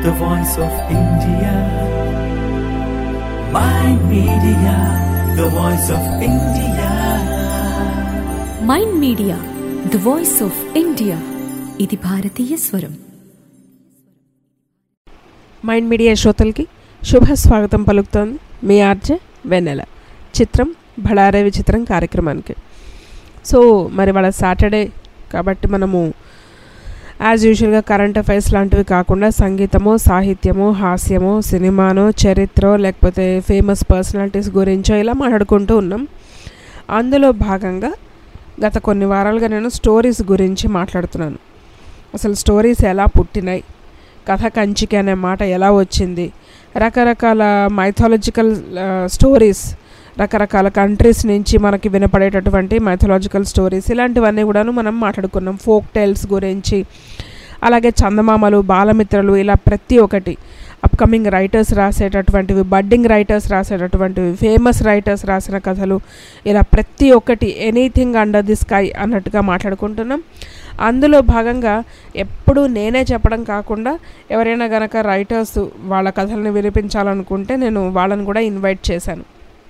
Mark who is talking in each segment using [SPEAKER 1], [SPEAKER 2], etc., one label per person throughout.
[SPEAKER 1] the voice of India. My media, the voice of India.
[SPEAKER 2] Mind media the voice of India ఇది భారతీయ స్వరం
[SPEAKER 3] mind media శ్రోతలకి శుభ స్వాగతం పలుకుతోంది మీ ఆర్జే వెన్నెల చిత్రం బళారే విచిత్రం కార్యక్రమానికి సో మరి వాళ్ళ సాటర్డే కాబట్టి మనము యాజ్ యూజువల్గా కరెంట్ అఫైర్స్ లాంటివి కాకుండా సంగీతము సాహిత్యము హాస్యము సినిమానో చరిత్ర లేకపోతే ఫేమస్ పర్సనాలిటీస్ గురించో ఇలా మాట్లాడుకుంటూ ఉన్నాం అందులో భాగంగా గత కొన్ని వారాలుగా నేను స్టోరీస్ గురించి మాట్లాడుతున్నాను అసలు స్టోరీస్ ఎలా పుట్టినాయి కథ కంచికి అనే మాట ఎలా వచ్చింది రకరకాల మైథాలజికల్ స్టోరీస్ రకరకాల కంట్రీస్ నుంచి మనకి వినపడేటటువంటి మైథలాజికల్ స్టోరీస్ ఇలాంటివన్నీ కూడాను మనం మాట్లాడుకున్నాం ఫోక్ టైల్స్ గురించి అలాగే చందమామలు బాలమిత్రలు ఇలా ప్రతి ఒక్కటి అప్కమింగ్ రైటర్స్ రాసేటటువంటివి బడ్డింగ్ రైటర్స్ రాసేటటువంటివి ఫేమస్ రైటర్స్ రాసిన కథలు ఇలా ప్రతి ఒక్కటి ఎనీథింగ్ అండర్ ది స్కై అన్నట్టుగా మాట్లాడుకుంటున్నాం అందులో భాగంగా ఎప్పుడూ నేనే చెప్పడం కాకుండా ఎవరైనా గనక రైటర్స్ వాళ్ళ కథల్ని వినిపించాలనుకుంటే నేను వాళ్ళని కూడా ఇన్వైట్ చేశాను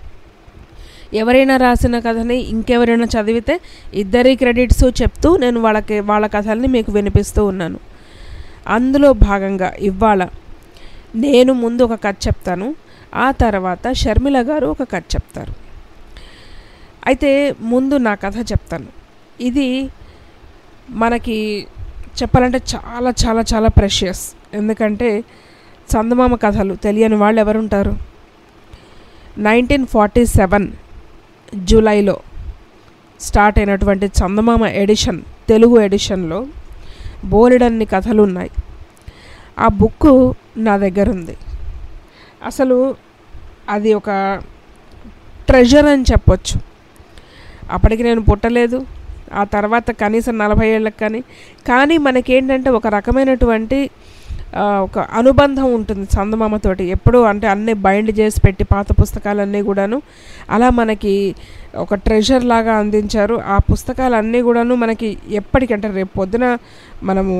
[SPEAKER 3] ఎవరైనా రాసిన కథని ఇంకెవరైనా చదివితే ఇద్దరి క్రెడిట్స్ చెప్తూ నేను వాళ్ళకి వాళ్ళ కథల్ని మీకు వినిపిస్తూ ఉన్నాను అందులో భాగంగా ఇవాళ నేను ముందు ఒక కథ చెప్తాను ఆ తర్వాత షర్మిల గారు ఒక కథ చెప్తారు అయితే ముందు నా కథ చెప్తాను ఇది మనకి చెప్పాలంటే చాలా చాలా చాలా ప్రెషియస్ ఎందుకంటే చందమామ కథలు తెలియని వాళ్ళు ఎవరుంటారు నైన్టీన్ ఫార్టీ సెవెన్ జూలైలో స్టార్ట్ అయినటువంటి చందమామ ఎడిషన్ తెలుగు ఎడిషన్లో బోలెడన్ని కథలు ఉన్నాయి ఆ బుక్ నా దగ్గర ఉంది అసలు అది ఒక ట్రెజర్ అని చెప్పొచ్చు అప్పటికి నేను పుట్టలేదు ఆ తర్వాత కనీసం నలభై ఏళ్ళకి కానీ కానీ మనకేంటంటే ఒక రకమైనటువంటి ఆ, ఒక అనుబంధం ఉంటుంది చందమామతోటి ఎప్పుడూ అంటే అన్నీ బైండ్ చేసి పెట్టి పాత పుస్తకాలన్నీ కూడాను అలా మనకి ఒక ట్రెజర్ లాగా అందించారు ఆ పుస్తకాలన్నీ కూడాను మనకి ఎప్పటికంటే రేపు పొద్దున మనము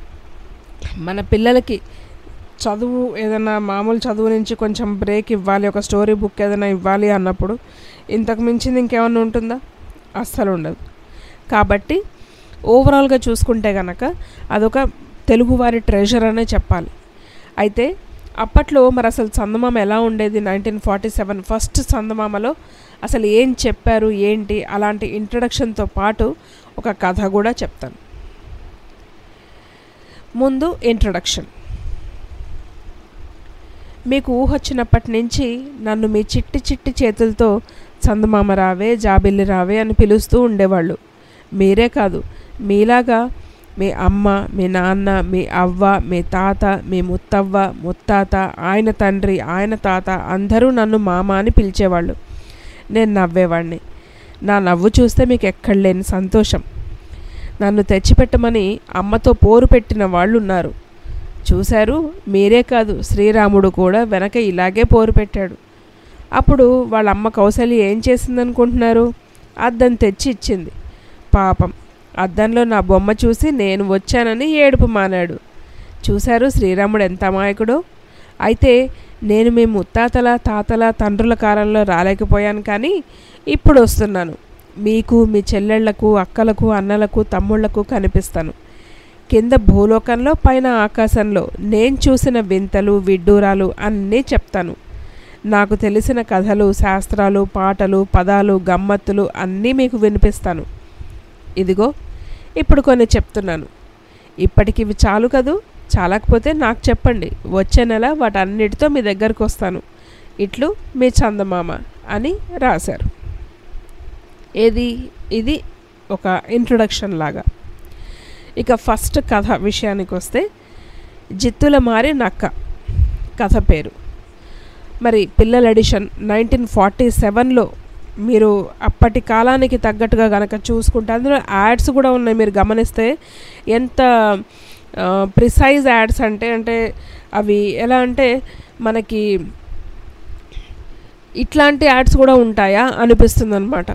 [SPEAKER 3] మన పిల్లలకి చదువు ఏదైనా మామూలు చదువు నుంచి కొంచెం బ్రేక్ ఇవ్వాలి ఒక స్టోరీ బుక్ ఏదైనా ఇవ్వాలి అన్నప్పుడు ఇంతకు మించింది ఇంకేమన్నా ఉంటుందా అస్సలు ఉండదు కాబట్టి ఓవరాల్గా చూసుకుంటే కనుక అదొక తెలుగువారి ట్రెజర్ అనే చెప్పాలి అయితే అప్పట్లో మరి అసలు చందమామ ఎలా ఉండేది నైన్టీన్ ఫార్టీ సెవెన్ ఫస్ట్ చందమామలో అసలు ఏం చెప్పారు ఏంటి అలాంటి ఇంట్రడక్షన్తో పాటు ఒక కథ కూడా చెప్తాను ముందు ఇంట్రడక్షన్ మీకు ఊహొచ్చినప్పటి నుంచి నన్ను మీ చిట్టి చిట్టి చేతులతో చందమామ రావే జాబిల్లి రావే అని పిలుస్తూ ఉండేవాళ్ళు మీరే కాదు మీలాగా మీ అమ్మ మీ నాన్న మీ అవ్వ మీ తాత మీ ముత్తవ్వ ముత్తాత ఆయన తండ్రి ఆయన తాత అందరూ నన్ను మామ అని పిలిచేవాళ్ళు నేను నవ్వేవాడిని నా నవ్వు చూస్తే మీకు ఎక్కడ లేని సంతోషం నన్ను తెచ్చిపెట్టమని అమ్మతో పోరు పెట్టిన వాళ్ళు ఉన్నారు చూశారు మీరే కాదు శ్రీరాముడు కూడా వెనక ఇలాగే పోరు పెట్టాడు అప్పుడు వాళ్ళ అమ్మ కౌశల్య ఏం చేసిందనుకుంటున్నారు అద్దం తెచ్చి ఇచ్చింది పాపం అద్దంలో నా బొమ్మ చూసి నేను వచ్చానని ఏడుపు మానాడు చూశారు శ్రీరాముడు ఎంత అమాయకుడో అయితే నేను మీ ముత్తాతల తాతల తండ్రుల కాలంలో రాలేకపోయాను కానీ ఇప్పుడు వస్తున్నాను మీకు మీ చెల్లెళ్లకు అక్కలకు అన్నలకు తమ్ముళ్లకు కనిపిస్తాను కింద భూలోకంలో పైన ఆకాశంలో నేను చూసిన వింతలు విడ్డూరాలు అన్నీ చెప్తాను నాకు తెలిసిన కథలు శాస్త్రాలు పాటలు పదాలు గమ్మత్తులు అన్నీ మీకు వినిపిస్తాను ఇదిగో ఇప్పుడు కొన్ని చెప్తున్నాను ఇప్పటికి ఇవి చాలు కదూ చాలకపోతే నాకు చెప్పండి వచ్చే నెల వాటన్నిటితో మీ దగ్గరకు వస్తాను ఇట్లు మీ చందమామ అని రాశారు ఏది ఇది ఒక ఇంట్రొడక్షన్ లాగా ఇక ఫస్ట్ కథ విషయానికి వస్తే జిత్తుల మారి నక్క కథ పేరు మరి పిల్లల ఎడిషన్ నైన్టీన్ ఫార్టీ సెవెన్లో మీరు అప్పటి కాలానికి తగ్గట్టుగా కనుక చూసుకుంటే అందులో యాడ్స్ కూడా ఉన్నాయి మీరు గమనిస్తే ఎంత ప్రిసైజ్ యాడ్స్ అంటే అంటే అవి ఎలా అంటే మనకి ఇట్లాంటి యాడ్స్ కూడా ఉంటాయా అనిపిస్తుంది అనమాట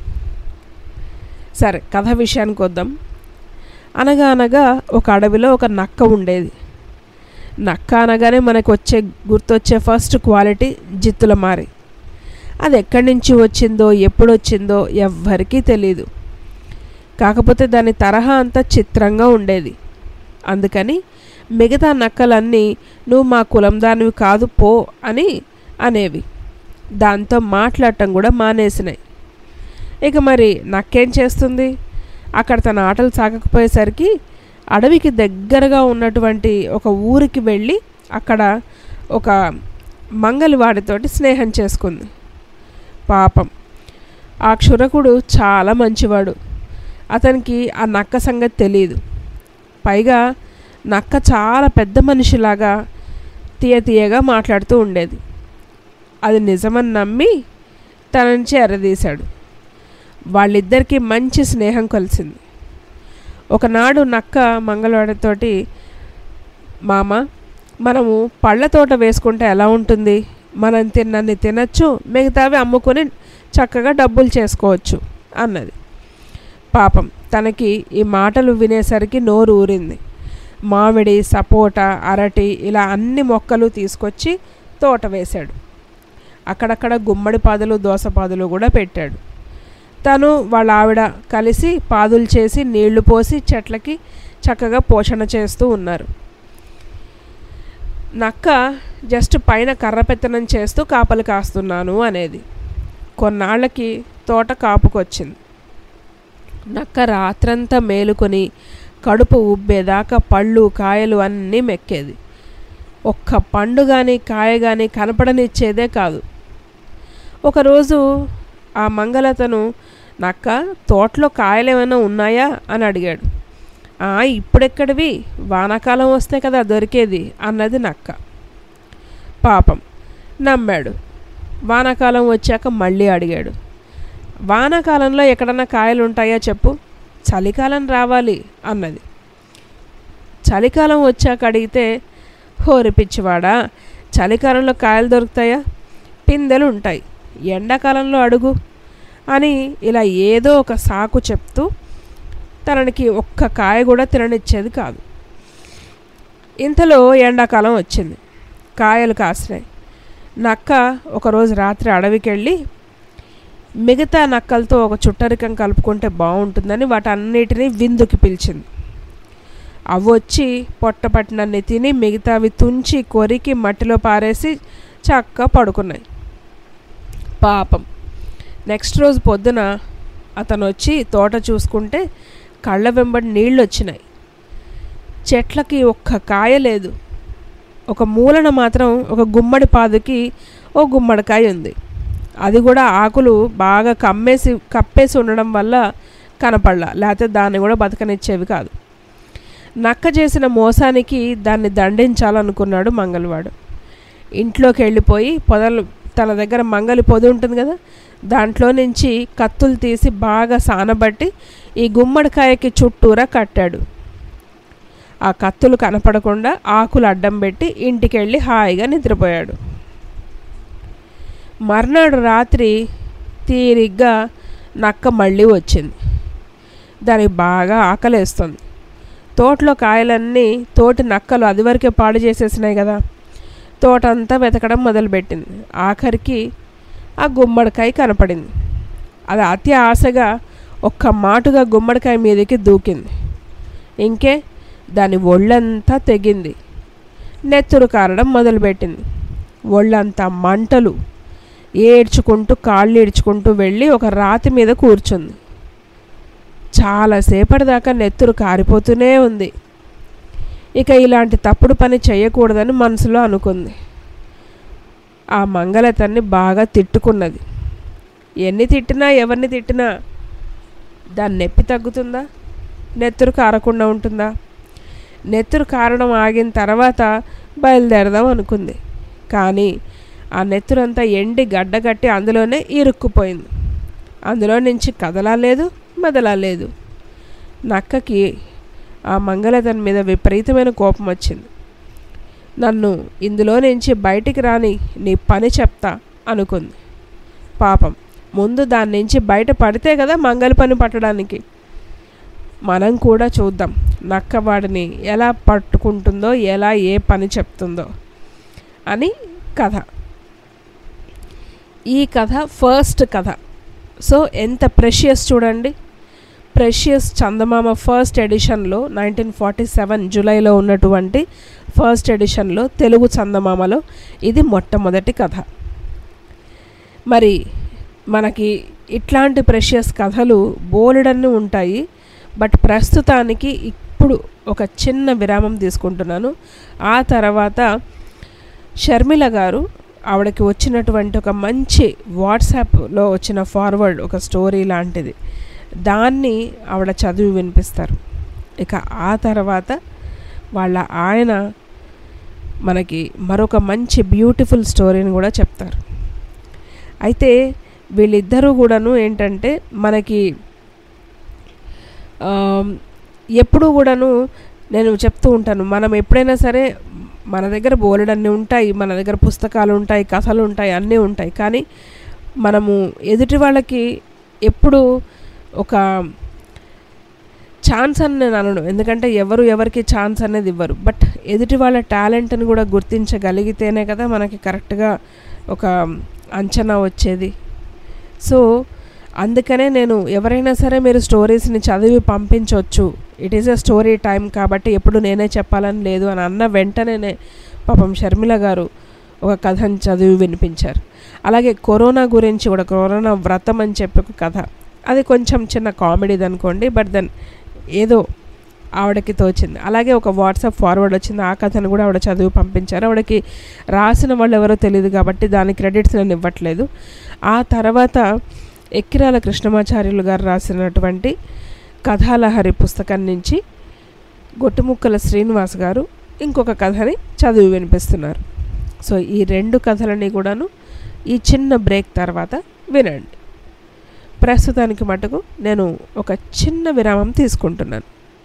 [SPEAKER 3] సరే కథ విషయానికి వద్దాం అనగా అనగా ఒక అడవిలో ఒక నక్క ఉండేది నక్క అనగానే మనకు వచ్చే గుర్తొచ్చే ఫస్ట్ క్వాలిటీ జిత్తుల మారి అది ఎక్కడి నుంచి వచ్చిందో ఎప్పుడు వచ్చిందో ఎవ్వరికీ తెలీదు కాకపోతే దాని తరహా అంతా చిత్రంగా ఉండేది అందుకని మిగతా నక్కలన్నీ నువ్వు మా కులం దానివి కాదు పో అని అనేవి దాంతో మాట్లాడటం కూడా మానేసినాయి ఇక మరి నక్కేం చేస్తుంది అక్కడ తన ఆటలు సాగకపోయేసరికి అడవికి దగ్గరగా ఉన్నటువంటి ఒక ఊరికి వెళ్ళి అక్కడ ఒక మంగలివాడితోటి స్నేహం చేసుకుంది పాపం ఆ క్షురకుడు చాలా మంచివాడు అతనికి ఆ నక్క సంగతి తెలియదు పైగా నక్క చాలా పెద్ద మనిషిలాగా తీయ తీయగా మాట్లాడుతూ ఉండేది అది నిజమని నమ్మి తన నుంచి ఎర్రదీశాడు వాళ్ళిద్దరికీ మంచి స్నేహం కలిసింది ఒకనాడు నక్క మంగళవాడితోటి మామ మనము పళ్ళ తోట వేసుకుంటే ఎలా ఉంటుంది మనం తిన్నన్ని తినచ్చు మిగతావి అమ్ముకొని చక్కగా డబ్బులు చేసుకోవచ్చు అన్నది పాపం తనకి ఈ మాటలు వినేసరికి నోరు ఊరింది మామిడి సపోటా అరటి ఇలా అన్ని మొక్కలు తీసుకొచ్చి తోట వేశాడు అక్కడక్కడ గుమ్మడి పాదులు దోసపాదులు కూడా పెట్టాడు తను వాళ్ళ ఆవిడ కలిసి పాదులు చేసి నీళ్లు పోసి చెట్లకి చక్కగా పోషణ చేస్తూ ఉన్నారు నక్క జస్ట్ పైన కర్ర పెత్తనం చేస్తూ కాపలు కాస్తున్నాను అనేది కొన్నాళ్ళకి తోట కాపుకొచ్చింది నక్క రాత్రంతా మేలుకొని కడుపు ఉబ్బేదాకా పళ్ళు కాయలు అన్నీ మెక్కేది ఒక్క పండు కానీ కాయ కానీ కనపడనిచ్చేదే కాదు ఒకరోజు ఆ మంగళతను నక్క తోటలో కాయలు ఏమైనా ఉన్నాయా అని అడిగాడు "ఆ, ఇప్పుడెక్కడివి వానాకాలం వస్తే కదా దొరికేది అన్నది నక్క పాపం నమ్మాడు వానాకాలం వచ్చాక మళ్ళీ అడిగాడు వానాకాలంలో ఎక్కడన్నా కాయలు ఉంటాయా చెప్పు చలికాలం రావాలి అన్నది చలికాలం వచ్చాక అడిగితే హోరి పిచ్చివాడా చలికాలంలో కాయలు దొరుకుతాయా పిందెలు ఉంటాయి ఎండాకాలంలో అడుగు అని ఇలా ఏదో ఒక సాకు చెప్తూ తనకి ఒక్క కాయ కూడా తిననిచ్చేది కాదు ఇంతలో ఎండాకాలం వచ్చింది కాయలు కాసినాయి నక్క ఒకరోజు రాత్రి అడవికి వెళ్ళి మిగతా నక్కలతో ఒక చుట్టరికం కలుపుకుంటే బాగుంటుందని వాటన్నిటినీ విందుకి పిలిచింది అవి వచ్చి పొట్ట పట్టినన్ని తిని మిగతావి తుంచి కొరికి మట్టిలో పారేసి చక్కగా పడుకున్నాయి పాపం నెక్స్ట్ రోజు పొద్దున అతను వచ్చి తోట చూసుకుంటే కళ్ళ వెంబడి నీళ్ళు వచ్చినాయి చెట్లకి ఒక్క కాయ లేదు ఒక మూలన మాత్రం ఒక గుమ్మడి పాదుకి ఓ గుమ్మడికాయ ఉంది అది కూడా ఆకులు బాగా కమ్మేసి కప్పేసి ఉండడం వల్ల కనపడలా లేకపోతే దాన్ని కూడా బతకనిచ్చేవి కాదు నక్క చేసిన మోసానికి దాన్ని దండించాలనుకున్నాడు మంగళవాడు ఇంట్లోకి వెళ్ళిపోయి పొదలు తన దగ్గర మంగలి పొది ఉంటుంది కదా దాంట్లో నుంచి కత్తులు తీసి బాగా సానబట్టి ఈ గుమ్మడికాయకి చుట్టూరా కట్టాడు ఆ కత్తులు కనపడకుండా ఆకులు అడ్డం పెట్టి ఇంటికి వెళ్ళి హాయిగా నిద్రపోయాడు మర్నాడు రాత్రి తీరిగ్గా నక్క మళ్ళీ వచ్చింది దానికి బాగా ఆకలేస్తుంది తోటలో కాయలన్నీ తోటి నక్కలు అదివరకే పాడు చేసేసినాయి కదా తోటంతా వెతకడం మొదలుపెట్టింది ఆఖరికి ఆ గుమ్మడికాయ కనపడింది అది అతి ఆశగా ఒక్క మాటుగా గుమ్మడికాయ మీదకి దూకింది ఇంకే దాని ఒళ్ళంతా తెగింది నెత్తురు కారడం మొదలుపెట్టింది ఒళ్ళంతా మంటలు ఏడ్చుకుంటూ కాళ్ళు ఈడ్చుకుంటూ వెళ్ళి ఒక రాతి మీద కూర్చుంది చాలాసేపటి దాకా నెత్తురు కారిపోతూనే ఉంది ఇక ఇలాంటి తప్పుడు పని చేయకూడదని మనసులో అనుకుంది ఆ మంగళతన్ని బాగా తిట్టుకున్నది ఎన్ని తిట్టినా ఎవరిని తిట్టినా దాని నొప్పి తగ్గుతుందా నెత్తురు కారకుండా ఉంటుందా నెత్తురు కారణం ఆగిన తర్వాత బయలుదేరదాం అనుకుంది కానీ ఆ నెత్తురంతా ఎండి గడ్డగట్టి అందులోనే ఇరుక్కుపోయింది అందులో నుంచి కదలాలేదు మెదలాలేదు నక్కకి ఆ మంగళతన్ మీద విపరీతమైన కోపం వచ్చింది నన్ను ఇందులో నుంచి బయటికి రాని నీ పని చెప్తా అనుకుంది పాపం ముందు దాని నుంచి బయట పడితే కదా మంగళ పని పట్టడానికి మనం కూడా చూద్దాం నక్క వాడిని ఎలా పట్టుకుంటుందో ఎలా ఏ పని చెప్తుందో అని కథ ఈ కథ ఫస్ట్ కథ సో ఎంత ప్రెషియస్ చూడండి ప్రెషియస్ చందమామ ఫస్ట్ ఎడిషన్లో నైన్టీన్ ఫార్టీ సెవెన్ జూలైలో ఉన్నటువంటి ఫస్ట్ ఎడిషన్లో తెలుగు చందమామలో ఇది మొట్టమొదటి కథ మరి మనకి ఇట్లాంటి ప్రెషియస్ కథలు బోలెడన్ని ఉంటాయి బట్ ప్రస్తుతానికి ఇప్పుడు ఒక చిన్న విరామం తీసుకుంటున్నాను ఆ తర్వాత షర్మిల గారు ఆవిడకి వచ్చినటువంటి ఒక మంచి వాట్సాప్లో వచ్చిన ఫార్వర్డ్ ఒక స్టోరీ లాంటిది దాన్ని ఆవిడ చదివి వినిపిస్తారు ఇక ఆ తర్వాత వాళ్ళ ఆయన మనకి మరొక మంచి బ్యూటిఫుల్ స్టోరీని కూడా చెప్తారు అయితే వీళ్ళిద్దరూ కూడాను ఏంటంటే మనకి ఆమ్, ఎప్పుడూ కూడాను నేను చెప్తూ ఉంటాను మనం ఎప్పుడైనా సరే మన దగ్గర బోలెడన్ని ఉంటాయి మన దగ్గర పుస్తకాలు ఉంటాయి కథలు ఉంటాయి అన్నీ ఉంటాయి కానీ మనము ఎదుటి వాళ్ళకి ఎప్పుడు ఒక ఛాన్స్ అని నేను అనను ఎందుకంటే ఎవరు ఎవరికి ఛాన్స్ అనేది ఇవ్వరు బట్ ఎదుటి వాళ్ళ టాలెంట్ని కూడా గుర్తించగలిగితేనే కదా మనకి కరెక్ట్గా ఒక అంచనా వచ్చేది సో అందుకనే నేను ఎవరైనా సరే మీరు స్టోరీస్ని చదివి పంపించవచ్చు it is a story time కాబట్టి ఎప్పుడు నేనే చెప్పాలని లేదు అని అన్న వెంటనే పాపం షర్మిల గారు ఒక కథని చదివి వినిపించారు అలాగే కరోనా గురించి కూడా కరోనా వ్రతం అని చెప్పి ఒక కథ అది కొంచెం చిన్న కామెడీది అనుకోండి బట్ దెన్ ఏదో ఆవిడకి తోచింది అలాగే ఒక వాట్సాప్ ఫార్వర్డ్ వచ్చింది ఆ కథను కూడా ఆవిడ చదివి పంపించారు ఆవిడకి రాసిన వాళ్ళు ఎవరో తెలియదు కాబట్టి దాని క్రెడిట్స్ నేను ఇవ్వట్లేదు ఆ తర్వాత ఎక్కిరాల కృష్ణమాచార్యులు గారు రాసినటువంటి కథాలహరి పుస్తకం నుంచి గొట్టుముక్కల శ్రీనివాస్ గారు ఇంకొక కథని చదివి వినిపిస్తున్నారు సో ఈ రెండు కథలని కూడాను ఈ చిన్న బ్రేక్ తర్వాత వినండి ప్రస్తుతానికి మటుకు నేను ఒక చిన్న విరామం తీసుకుంటున్నాను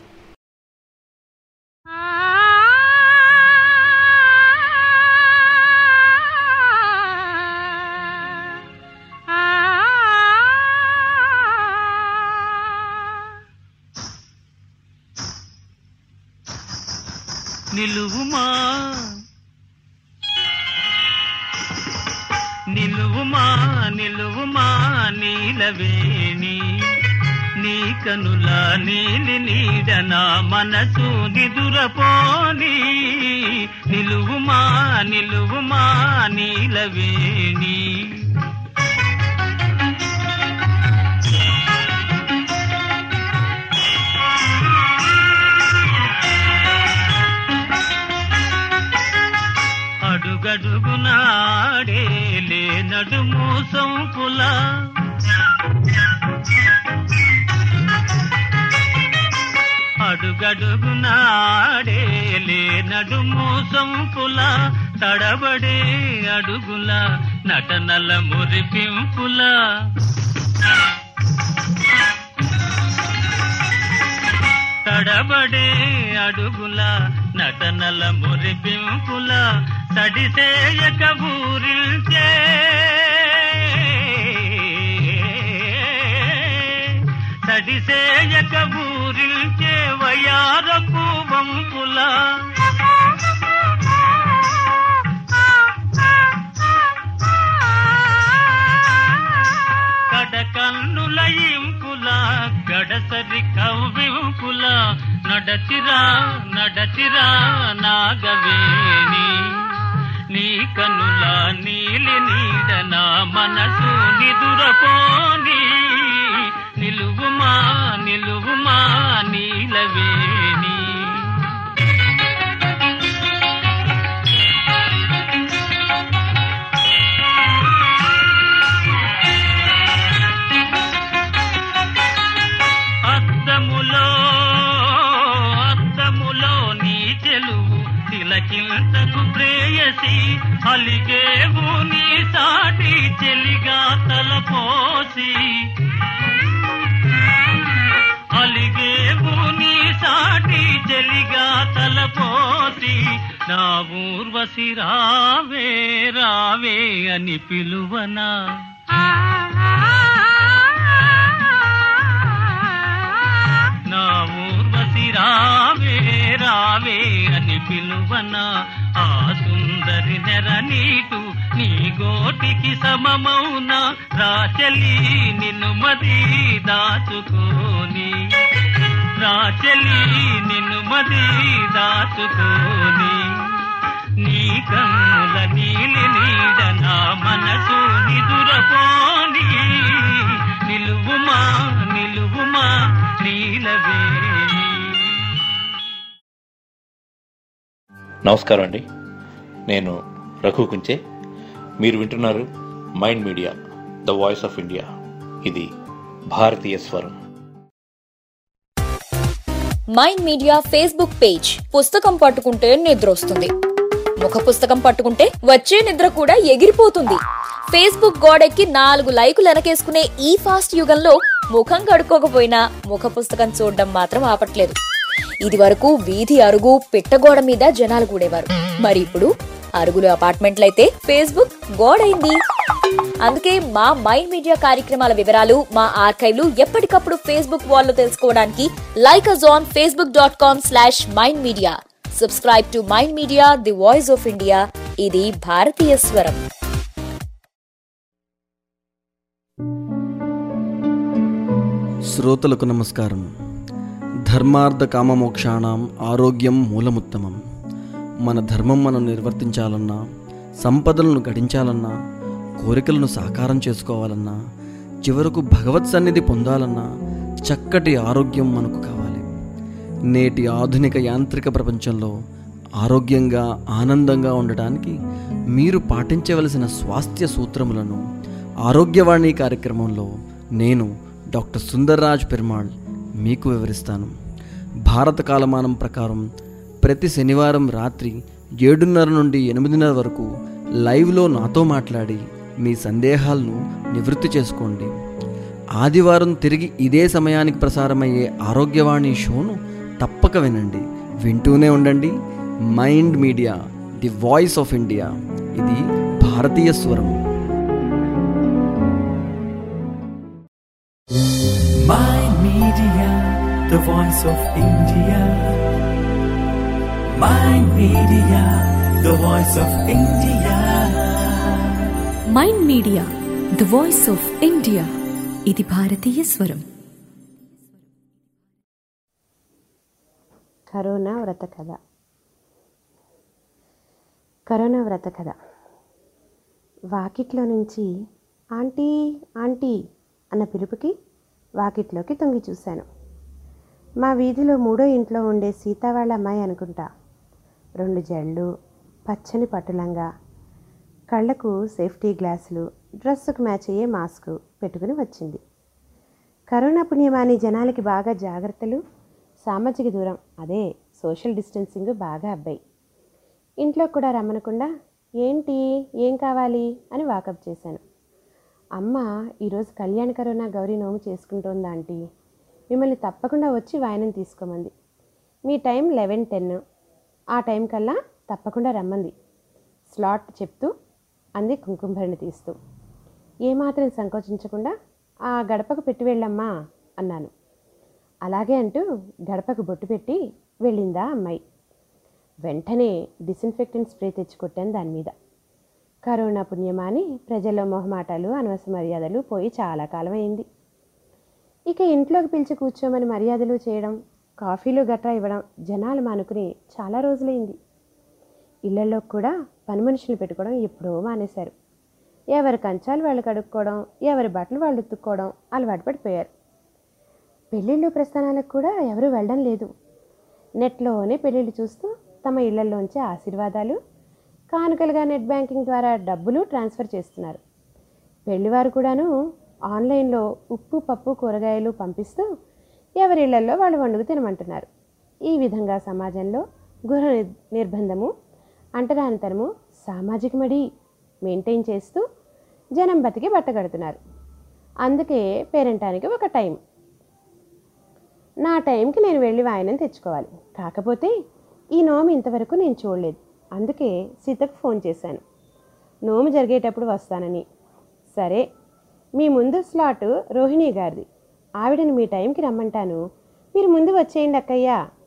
[SPEAKER 1] నిలువుమా నిలువుమా నిలువుమా నీలవేణి నీ కనుల నీలి నీడ నా మనసు నిదురపోని నిలువుమా నిలువుమా నీలవేణి అడుగడుగునాడే నడుము సొంపుల అడుగడుగునాడే నడుము సొంపుల తడబడే అడుగుల నటనల మురిపింపుల తడబడే అడుగుల నటనల మురిపింపుల తడిసేయక ఊరిల్చే తడిసేయక ఊరిల్చే వయారపు వంపుల కడకన్నుల ఇంపుల గడసరి కవ్వింపుల నడచిరా నడచిరా నాగవేణి నీ కనుల నీలి నీడ నా మనసు నిదురపోని నిలువుమా నిలువుమా నీలవేణి అద్దములో అద్దములో నీ చెలువు తిలకింతకు ప్రేయసి అలిగేవు నీ సాటి చెలిగా తలపోసి అలిగేవు నీ సాటి చెలిగా తలపోసి నా ఊర్వశి రావే రావే అని పిలువనా నా ఊర్వశి
[SPEAKER 4] రావే రావే అని పిలువన ఆ సుందరి నెర నీటు నీ గోటికి సమమౌన రాచలి నిన్ను మది దాచుకోని రాచలి నిన్ను మది దాచుకోని నీ కన్నుల నీలి నీడ నా మనసు నిదురపోని నిలువుమా నిలువుమా నీలవేణి
[SPEAKER 5] నమస్కారం అండి నేను రఘు కుంచే మీరు వింటున్నారు mind media the voice of India ఇది భారతీయ స్వరం
[SPEAKER 6] మైండ్ మీడియా ఫేస్బుక్ పేజ్ పుస్తకం పట్టుకుంటే నిద్ర వస్తుంది ముఖ పుస్తకం పట్టుకుంటే వచ్చే నిద్ర కూడా ఎగిరిపోతుంది ఫేస్బుక్ గోడెక్కి నాలుగు లైకులు వెనకేసుకునే ఈ ఫాస్ట్ యుగంలో ముఖం కడుక్కోకపోయినా ముఖ పుస్తకం చూడడం మాత్రం ఆపట్లేదు ఇది వరకు వీధి అరుగు పిట్టగోడ మీద జనాలు కూడేవారు మరి ఇప్పుడు అరుగులు అపార్ట్మెంట్లయితే ఫేస్బుక్ గోడైంది అందుకే మా మైండ్ మీడియా కార్యక్రమాల వివరాలు మా ఆర్కైవ్లు ఎప్పటికప్పుడు ఫేస్బుక్ వాల్లో తెలుసుకోవడానికి like us on Facebook dot com slash mind media subscribe to mind media the voice of India ఇది భారతీయ స్వరం
[SPEAKER 7] శ్రోతలకు నమస్కారం ధర్మార్థ కామమోక్షాణం ఆరోగ్యం మూలముత్తమం మన ధర్మం మనం నిర్వర్తించాలన్నా సంపదలను గడించాలన్నా కోరికలను సాకారం చేసుకోవాలన్నా చివరకు భగవత్ సన్నిధి పొందాలన్నా చక్కటి ఆరోగ్యం మనకు కావాలి నేటి ఆధునిక యాంత్రిక ప్రపంచంలో ఆరోగ్యంగా ఆనందంగా ఉండటానికి మీరు పాటించవలసిన స్వాస్థ్య సూత్రములను ఆరోగ్యవాణి కార్యక్రమంలో నేను డాక్టర్ సుందర్రాజ్ పెరుమాళ్ మీకు వివరిస్తాను భారత కాలమానం ప్రకారం ప్రతి శనివారం రాత్రి ఏడున్నర నుండి ఎనిమిదిన్నర వరకు లైవ్లో నాతో మాట్లాడి మీ సందేహాలను నివృత్తి చేసుకోండి ఆదివారం తిరిగి ఇదే సమయానికి ప్రసారమయ్యే ఆరోగ్యవాణి షోను తప్పక వినండి వింటూనే ఉండండి mind media the voice of India ఇది భారతీయ స్వరం
[SPEAKER 1] Mind Media, the voice of India. Mind Media, the voice of India.
[SPEAKER 2] Mind media the voice of India ఇది భారతీయ స్వరం
[SPEAKER 8] కరోనా వ్రత కథ కరోనా వ్రత కథ వాకిట్లో నుంచి ఆంటీ ఆంటీ అన్న పిలుపుకి వాకిట్లోకి తొంగి చూశాను మా వీధిలో మూడో ఇంట్లో ఉండే సీత వాళ్ళ అమ్మాయి అనుకుంటా రెండు జళ్ళు పచ్చని పట్టులంగా కళ్ళకు సేఫ్టీ గ్లాసులు డ్రెస్సుకు మ్యాచ్ అయ్యే మాస్క్ పెట్టుకుని వచ్చింది కరోనా పుణ్యమాని జనాలకి బాగా జాగ్రత్తలు సామాజిక దూరం అదే సోషల్ డిస్టెన్సింగ్ బాగా అబ్బాయి ఇంట్లో కూడా రమ్మనకుండా ఏంటి ఏం కావాలి అని వాకప్ చేశాను అమ్మ ఈరోజు కళ్యాణ కరోనా గౌరీ నోము చేసుకుంటోందా ఆంటీ మిమ్మల్ని తప్పకుండా వచ్చి వాయనం తీసుకోమంది మీ టైం లెవెన్ టెన్ ఆ టైం కల్లా తప్పకుండా రమ్మంది స్లాట్ చెప్తూ అంది కుంకుమభరణి తీస్తూ ఏమాత్రం సంకోచించకుండా ఆ గడపకు పెట్టి వెళ్ళమ్మా అన్నాను అలాగే అంటూ గడపకు బొట్టు పెట్టి వెళ్ళిందా అమ్మాయి వెంటనే డిసిన్ఫెక్టెంట్ స్ప్రే తెచ్చి కొట్టాను దాని మీద కరోనా పుణ్యమాని ప్రజల్లో మొహమాటాలు అనవసర మర్యాదలు పోయి చాలా కాలం అయింది ఇక ఇంట్లోకి పిలిచి కూర్చోమని మర్యాదలు చేయడం కాఫీలు గట్రా ఇవ్వడం జనాలు మానుకుని చాలా రోజులైంది ఇళ్లలో కూడా పని మనుషులు పెట్టుకోవడం ఎప్పుడో మానేశారు ఎవరి కంచాలు వాళ్ళు కడుక్కోవడం ఎవరి బట్టలు వాళ్ళు ఉతుక్కోవడం అలవాటు పడిపోయారు పెళ్ళిళ్ళు ప్రస్థానాలకు కూడా ఎవరు వెళ్ళడం లేదు నెట్లోనే పెళ్ళిళ్ళు చూస్తూ తమ ఇళ్లలోంచి ఆశీర్వాదాలు కానుకలుగా నెట్ బ్యాంకింగ్ ద్వారా డబ్బులు ట్రాన్స్ఫర్ చేస్తున్నారు పెళ్లివారు కూడాను ఆన్లైన్లో ఉప్పు పప్పు కూరగాయలు పంపిస్తూ ఎవరి ఇళ్లలో వాళ్ళు వండుకు తినమంటున్నారు ఈ విధంగా సమాజంలో గృహ నిర్- నిర్బంధము అంటరానితనము సామాజిక మడి మెయింటైన్ చేస్తూ జనం బతికి బట్టగడుతున్నారు అందుకే పేరెంటానికి ఒక టైం నా టైంకి నేను వెళ్ళి వాయనం తెచ్చుకోవాలి కాకపోతే ఈ నోము ఇంతవరకు నేను చూడలేదు అందుకే సీతకు ఫోన్ చేశాను నోము జరిగేటప్పుడు వస్తానని సరే మీ ముందు స్లాట్ రోహిణి గారిది ఆవిడని మీ టైంకి రమ్మంటాను మీరు ముందు వచ్చేయండి అక్కయ్యా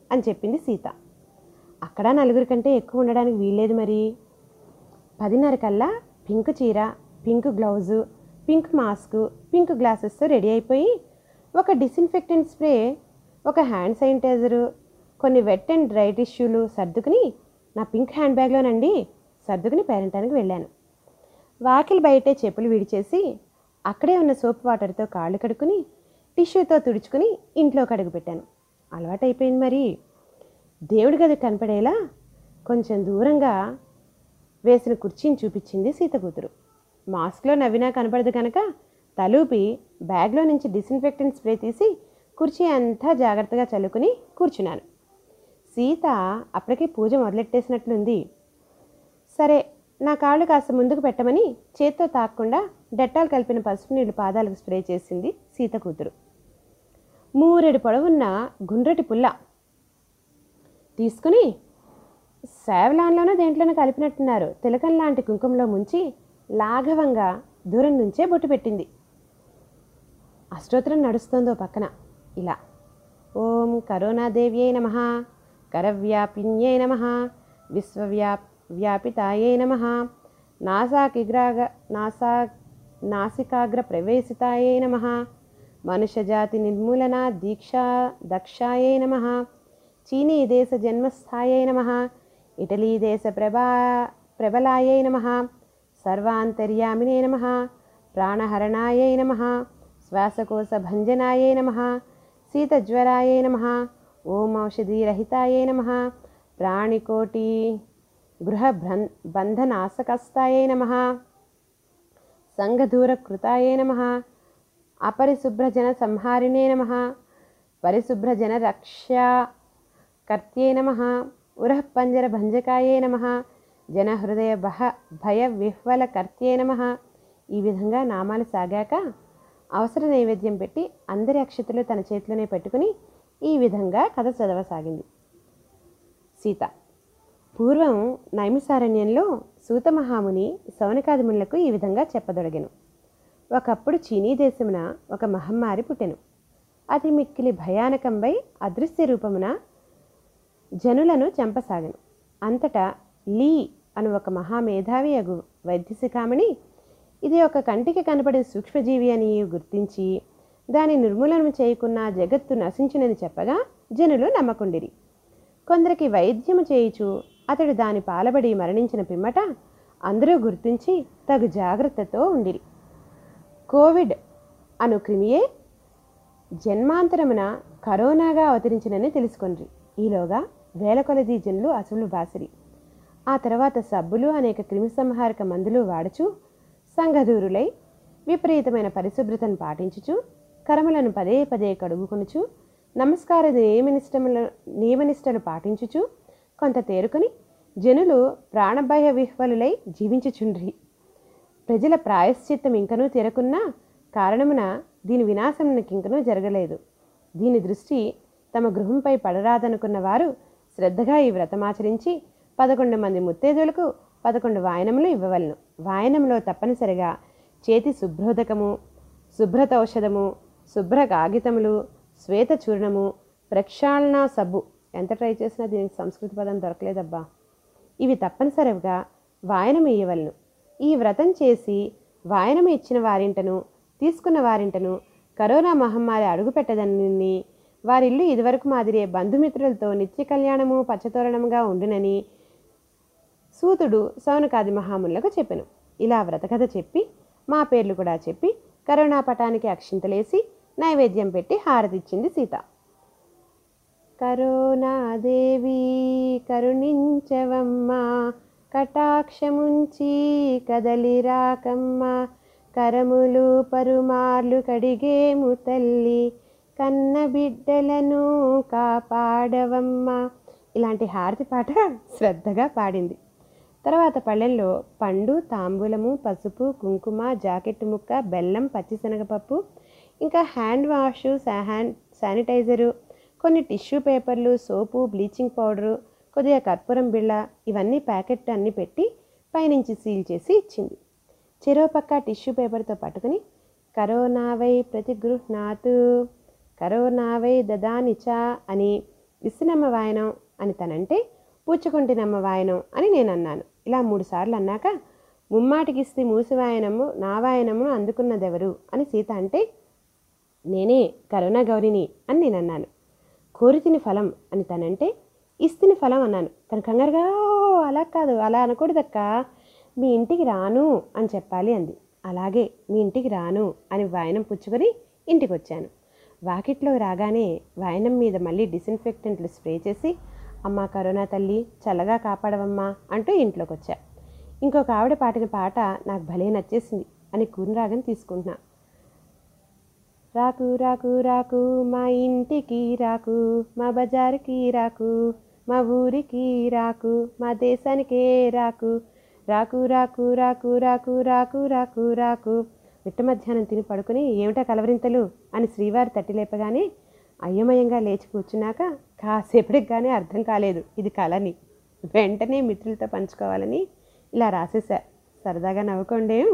[SPEAKER 8] అని చెప్పింది సీత అక్కడ నలుగురి కంటే ఎక్కువ ఉండడానికి వీల్లేదు మరి పదిన్నర కల్లా పింక్ చీర pink gloves pink mask pink గ్లాసెస్తో రెడీ అయిపోయి ఒక డిస్ఇన్ఫెక్టెంట్ స్ప్రే ఒక హ్యాండ్ శానిటైజరు కొన్ని వెట్ అండ్ డ్రై టిష్యూలు సర్దుకుని నా పింక్ హ్యాండ్ బ్యాగ్లోనండి సర్దుకుని పేరెంటానికి వెళ్ళాను వాకిలి బయటే చెప్పులు విడిచేసి అక్కడే ఉన్న సోప్ వాటర్తో కాళ్ళు కడుక్కుని టిష్యూతో తుడుచుకుని ఇంట్లోకి అడుగుపెట్టాను అలవాటైపోయింది మరి దేవుడి గది కనపడేలా కొంచెం దూరంగా వేసిన కుర్చీని చూపించింది సీత కూతురు మాస్క్లో నవ్వినా కనపడదు కనుక తలూపి బ్యాగ్లో నుంచి డిస్ఇన్ఫెక్టెంట్ స్ప్రే తీసి కుర్చీ అంతా జాగ్రత్తగా చల్లుకుని కూర్చున్నాను సీత అప్పటికే పూజ మొదలెట్టేసినట్లుంది సరే నా కాళ్ళు కాస్త ముందుకు పెట్టమని చేత్తో తాకకుండా డెట్టాల్ కలిపిన పసుపు నీళ్లు పాదాలకు స్ప్రే చేసింది సీత కూతురు మూరెడు పొడవున్న గుండ్రటి పుల్ల తీసుకుని సేవలాన్లోనో దేంట్లోనో కలిపినట్టున్నారు తిలకం లాంటి కుంకుమలో ముంచి లాఘవంగా దూరం నుంచే బొట్టు పెట్టింది అష్టోత్తరం నడుస్తోందో పక్కన ఇలా ఓం కరోనాదేవ్యై నమ కరవ్యాపిన్యై నమ విశ్వవ్యా వ్యాపితాయై నమ నాసాకిగ్రాగ నాసా నాసికాగ్ర ప్రవేశితాయై నమ మనుష్యజాతి నిర్మూలన దీక్షా దక్షాయై నమ చీనీ దేశ జన్మస్థాయై నమ ఇటలీ దేశ ప్రభా ప్రబలాయై నమ సర్వాంతర్యామినే నమ ప్రాణహరణాయై నమ శ్వాసకోశభంజనాయై నమ శీతజ్వరాయై నమ ఓం ఔషధీరహితాయై నమ ప్రాణికోటి గృహ బంధనాశకస్తాయై నమ సంఘదూరకృతాయై నమ అపరిశుభ్రజన సంహారిణే నమ పరిశుభ్రజన రక్షా కర్త్యై నమ ఉరః పంజర భంజకాయే నమ జనహృదయ బహ భయ విహ్వల కర్త్యే నమ ఈ విధంగా నామాలు సాగాక అవసర నైవేద్యం పెట్టి అందరి అక్షతలు తన చేతిలోనే పెట్టుకుని ఈ విధంగా కథ చదవసాగింది సీత పూర్వం నైమిసారణ్యంలో సూతమహాముని సౌనకాదిములకు ఈ విధంగా చెప్పదొడగెను ఒకప్పుడు చీనీ దేశమున ఒక మహమ్మారి పుట్టెను అది మిక్కిలి భయానకంపై అదృశ్య రూపమున జనులను చంపసాగను అంతటా లీ అను ఒక మహామేధావి అగు వైద్యశిఖామణి ఇది ఒక కంటికి కనపడే సూక్ష్మజీవి అని గుర్తించి దాని నిర్మూలన చేయకున్న జగత్తు నశించునని చెప్పగా జనులు నమ్మకుండిరి కొందరికి వైద్యము చేయుచు అతడు దాని పాలబడి మరణించిన పిమ్మట అందరూ గుర్తించి తగు జాగ్రత్తతో ఉండిరి కోవిడ్ అను క్రిమియే జన్మాంతరమున కరోనాగా అవతరించినని తెలుసుకొండ్రి ఈలోగా వేల కొలది జనులు అసలు బాసిరి ఆ తర్వాత సబ్బులు అనేక క్రిమి సంహారక మందులు వాడుచు సంఘదూరులై విపరీతమైన పరిశుభ్రతను పాటించుచు కరములను పదే పదే కడుగుకొనుచు నమస్కార నియమనిష్టముల నియమనిష్టలు పాటించుచు కొంత తేరుకొని జనులు ప్రాణభయ విహ్వలులై జీవించుచుండ్రి ప్రజల ప్రాయశ్చిత్తం ఇంకనూ తీరకున్నా కారణమున దీని వినాశమునకింకనూ జరగలేదు దీని దృష్టి తమ గృహంపై పడరాదనుకున్న వారు శ్రద్ధగా ఈ వ్రతమాచరించి పదకొండు మంది ముత్తేదులకు పదకొండు వాయనములు ఇవ్వవలను వాయనంలో తప్పనిసరిగా చేతి శుభ్రోదకము శుభ్రత ఔషధము శుభ్ర కాగితములు శ్వేత చూర్ణము ప్రక్షాళన సబ్బు ఎంత ట్రై చేసినా దీనికి సంస్కృత పదం దొరకలేదబ్బా ఇవి తప్పనిసరిగా వాయనం ఇయ్యవలను ఈ వ్రతం చేసి వాయనం ఇచ్చిన వారింటను తీసుకున్న వారింటను కరోనా మహమ్మారి అడుగుపెట్టదని వారిల్లు ఇదివరకు మాదిరే బంధుమిత్రులతో నిత్య కళ్యాణము పచ్చతోరణముగా ఉండునని సూతుడు సౌనకాది మహాములకు చెప్పెను ఇలా వ్రతకథ చెప్పి మా పేర్లు కూడా చెప్పి కరోనా పటానికి అక్షింతలేసి నైవేద్యం పెట్టి హారతిచ్చింది సీత కరోనాదేవి కరుణించవమ్మ కటాక్షముంచి కదలిరాకమ్మ కరములు పరుమార్లు కడిగేము తల్లి కన్న బిడ్డలను కాపాడవమ్మ ఇలాంటి హారతి పాట శ్రద్ధగా పాడింది తర్వాత పళ్ళెంలో పండు తాంబూలము పసుపు కుంకుమ జాకెట్ ముక్క బెల్లం పచ్చిశనగపప్పు ఇంకా హ్యాండ్ వాష్ హ్యాండ్ శానిటైజరు కొన్ని టిష్యూ పేపర్లు సోపు బ్లీచింగ్ పౌడరు కొద్దిగా కర్పూరం బిళ్ళ ఇవన్నీ ప్యాకెట్ అన్నీ పెట్టి పైనుంచి సీల్ చేసి ఇచ్చింది చెరో పక్క టిష్యూ పేపర్తో పట్టుకుని కరోనావై ప్రతిగృహ్నాతు కరోనావై దదానిచ అని ఇస్సినమ్మ వాయనం అని తనంటే పుచ్చుకుంటినమ్మ వాయనం అని నేను అన్నాను ఇలా మూడుసార్లు అన్నాక ముమ్మాటికిస్తే మూసి వాయనము నా వాయనమును అందుకున్నదెవరు అని సీత అంటే నేనే కరుణా గౌరిని అని నేను అన్నాను కోరితిని ఫలం అని తనంటే ఇస్తిని ఫలం అన్నాను తను కంగారుగా "ఓ, అలా కాదు అలా అనకూడదక్క మీ ఇంటికి రాను అని చెప్పాలి అంది అలాగే మీ ఇంటికి రాను అని వాయనం పుచ్చుకొని ఇంటికి వచ్చాను వాకిట్లో రాగానే వాయనం మీద మళ్ళీ డిసిన్ఫెక్టెంట్లు స్ప్రే చేసి అమ్మా కరోనా తల్లి చల్లగా కాపాడవమ్మా అంటూ ఇంట్లోకి వచ్చా ఇంకొక ఆవిడ పాడిన పాట నాకు భలే నచ్చేసింది అని కూనరాగం తీసుకుంటున్నా రాకు రాకు రాకు మా ఇంటికి రాకు మా బజారుకి రాకు మా ఊరికి రాకు మా దేశానికే రాకు రాకు రాకు రాకు రాకు రాకు రాకు రాకు మిట్ట మధ్యాహ్నం తిని పడుకుని ఏమిటా కలవరింతలు అని శ్రీవారి తట్టి లేపగానే అయోమయంగా లేచి కూర్చున్నాక కాసేపటికి కానీ అర్థం కాలేదు ఇది కలని వెంటనే మిత్రులతో పంచుకోవాలని ఇలా రాసేసా సరదాగా నవ్వుకోండేం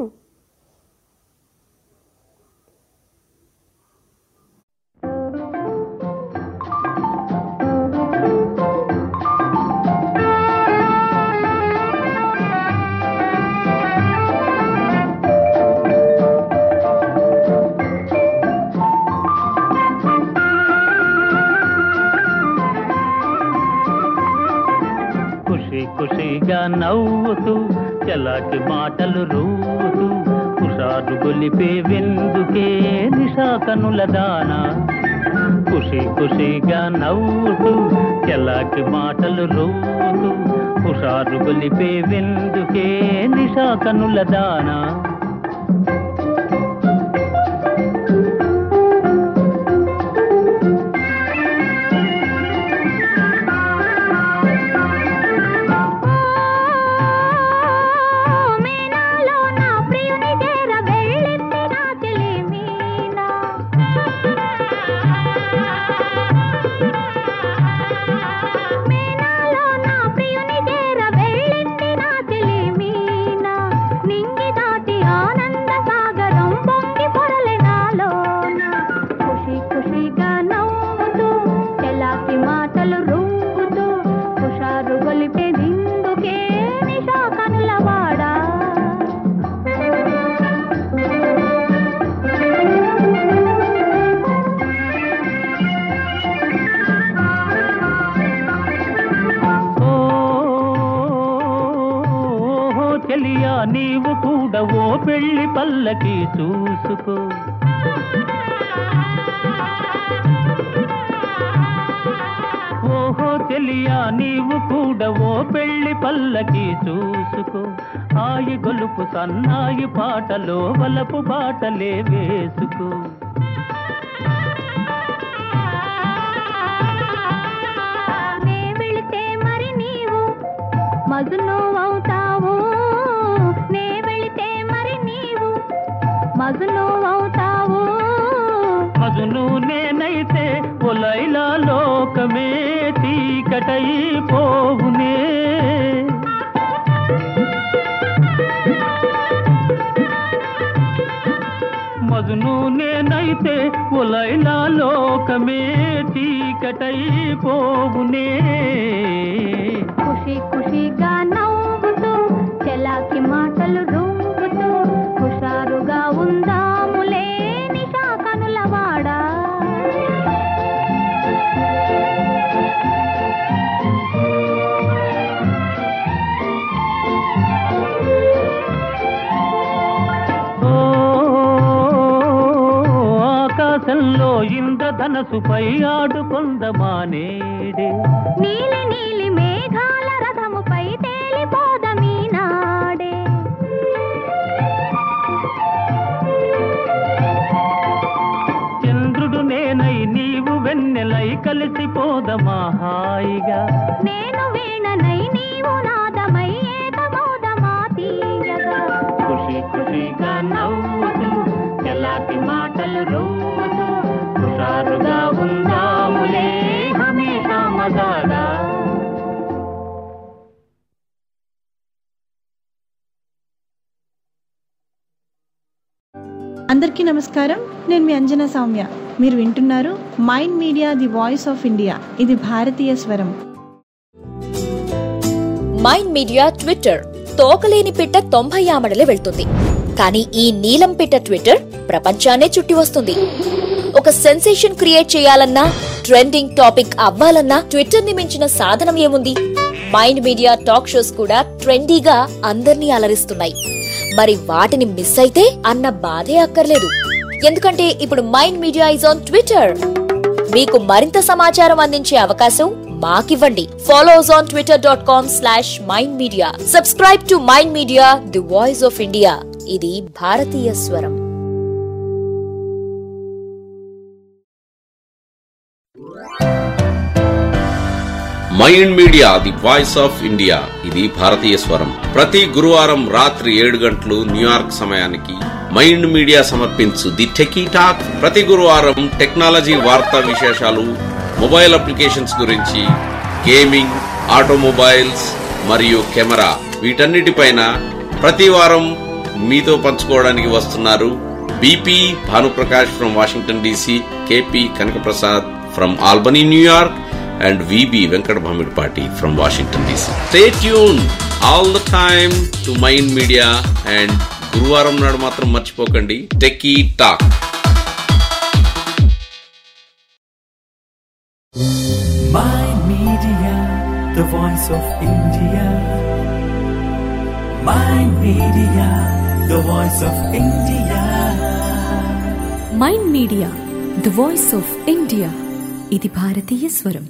[SPEAKER 4] ఖుషి ఖుషిగా నవ్వుతూ చలాకి మాటలు రూతూ కుషారు గొలిపే వెందుకే నిషా కనుల దానా ఖుషి ఖుషిగా నవ్వుతూ చలాకి మాటలు రూతూ కుషారు గొలిపే వెందుకే నిషా కనుల దానా
[SPEAKER 9] మీనాలో నా ప్రియుని చేర వెళ్ళింది నా చెలి మీనా మీనాలో నా ప్రియుని చేర వెళ్ళింది నా చెలి మీనా నింగి దాటి ఆనంద సాగరం పొంగి పొరలే నాలోన ఖుషి ఖుషిగా నవ్వుతూ చెలాకి మాటలు రూపుతూ హుషారు గొలిపే దిందుకే నిషా కనులవాడా
[SPEAKER 4] ఓ చెలియా నీవు కూడా ఓ పెళ్లి పల్లకి చూసుకో ఓహో చెలియా నీవు కూడా ఓ పెళ్లి పల్లకి చూసుకో ఆయి గొలుపు సన్నాయి పాటలో వలపు బాటలే వేసుకో
[SPEAKER 9] నే వెళితే మరి నీవు మజును అవుతావు నే వెళితే మరి నీవు మజును అవుతావు
[SPEAKER 4] మజును నేనైతే ఒలైలా లోకమే చీకటై పోవునే మజును నేనైతే ఒలైలా లోకమే చీకటై పోవునే
[SPEAKER 9] ఖుషి ఖుషిగా నవ్వుతూ చెలాకి మాటలు రూపుతూ హుషారుగా ఉందాములే నిషా కనులవాడా
[SPEAKER 4] ఓ ఆకాశంలో ఇంద్రధనసుపై ఆడుకొందమానేడే
[SPEAKER 9] నీలి నీలి మేఘాల రథముపై తేలిపోదమీ నాడే
[SPEAKER 4] చంద్రుడు నేనై నీవు వెన్నెలై కలిసిపోదమా హాయిగా
[SPEAKER 9] నేను వీణనై నీవు నాదమై ఏకమోదమా తీయగా
[SPEAKER 4] ఖుషి ఖుషిగా నవ్వుతూ ఎలాంటి మాటలు రోజు హుషారుగా ఉందాములే హమేషా మజాగా
[SPEAKER 10] అందరికీ నమస్కారం నేను మీ అంజనా సౌమ్య మీరు వింటున్నారు mind media the voice of India ఇది భారతీయ స్వరం
[SPEAKER 6] మైండ్ మీడియా ట్విట్టర్ తోకలేని పిట్ట తొంభై ఆమడలే వెళ్తుంది కానీ ఈ నీలం పిట్ట ట్విట్టర్ ప్రపంచాన్నే చుట్టి వస్తుంది ఒక సెన్సేషన్ క్రియేట్ చేయాలన్నా ట్రెండింగ్ టాపిక్ అవ్వాలన్నా ట్విట్టర్ ని మించిన సాధనం ఏముంది మైండ్ మీడియా టాక్ షోస్ కూడా ట్రెండీగా అందర్నీ అలరిస్తున్నాయి మరి వాటిని మిస్ అయితే అన్న బాధే అక్కర్లేదు ఎందుకంటే ఇప్పుడు mind media is on Twitter మీకు మరింత సమాచారం అందించే అవకాశం మాకివ్వండి follow us on Twitter dot com slash mind media subscribe to mind media the voice of India ఇది భారతీయ స్వరం
[SPEAKER 11] mind media the voice of India ఇది భారతీయ స్వరం ప్రతి గురువారం రాత్రి ఏడు గంటలు న్యూయార్క్ సమయానికి మైండ్ మీడియా సమర్పించు ది టెకీ టాక్ ప్రతి గురువారం టెక్నాలజీ వార్తా విశేషాలు మొబైల్ అప్లికేషన్స్ గురించి గేమింగ్ ఆటోమొబైల్స్ మరియు కెమెరా వీటన్నిటిపైన ప్రతి వారం మీతో పంచుకోవడానికి వస్తున్నారు BP Bhanuprakash from Washington DC KP Kanakaprasad from Albany New York and VB Venkat Bhamidpati from Washington DC. Stay tuned all the time to Mind Media and గురువారం నాడు మాత్రం మర్చిపోకండి techie talk
[SPEAKER 1] Mind Media, the voice of India. Mind Media, the voice of India.
[SPEAKER 2] Mind media the voice of India ఇది భారతీయ స్వరం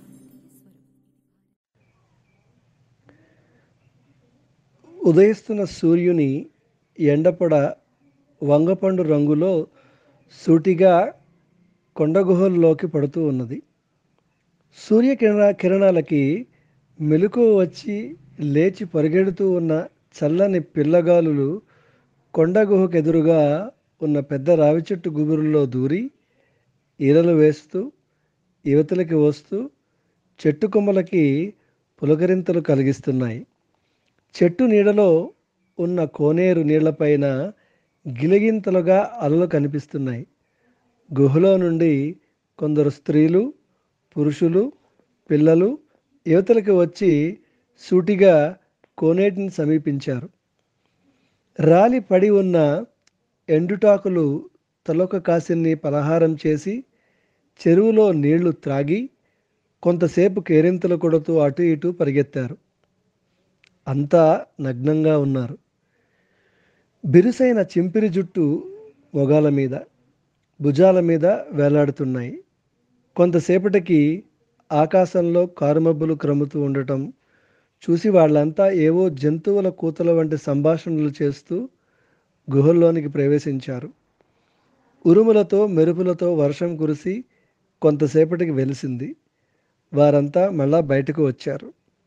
[SPEAKER 12] ఉదయిస్తున్న సూర్యుని ఎండపొడ వంగపండు రంగులో సూటిగా కొండగుహల్లోకి పడుతూ ఉన్నది సూర్యకిరణ కిరణాలకి మెలకు వచ్చి లేచి పరిగెడుతూ ఉన్న చల్లని పిల్లగాలులు కొండగుహకెదురుగా ఉన్న పెద్ద రావి చెట్టు గుబురుల్లో దూరి ఈరలు వేస్తూ యువతలకి వస్తూ చెట్టు కొమ్మలకి పులకరింతలు కలిగిస్తున్నాయి చెట్టు నీడలో ఉన్న కోనేరు నీళ్లపైన గిలిగింతలుగా అలలు కనిపిస్తున్నాయి గుహలో నుండి కొందరు స్త్రీలు పురుషులు పిల్లలు యువతలకి వచ్చి సూటిగా కోనేటిని సమీపించారు రాలి పడి ఉన్న ఎండుటాకులు తలొక కాసిన్ని పలహారం చేసి చెరువులో నీళ్లు త్రాగి కొంతసేపు కేరింతలు కొడుతూ అటు ఇటు పరిగెత్తారు అంతా నగ్నంగా ఉన్నారు బిరుసైన చింపిరి జుట్టు మొగాల మీద భుజాల మీద వేలాడుతున్నాయి కొంతసేపటికి ఆకాశంలో కారుమబ్బులు క్రముతూ ఉండటం చూసి వాళ్ళంతా ఏవో జంతువుల కూతల వంటి సంభాషణలు చేస్తూ గుహల్లోనికి ప్రవేశించారు ఉరుములతో మెరుపులతో వర్షం కురిసి కొంతసేపటికి వెలిసింది వారంతా మళ్ళా బయటకు వచ్చారు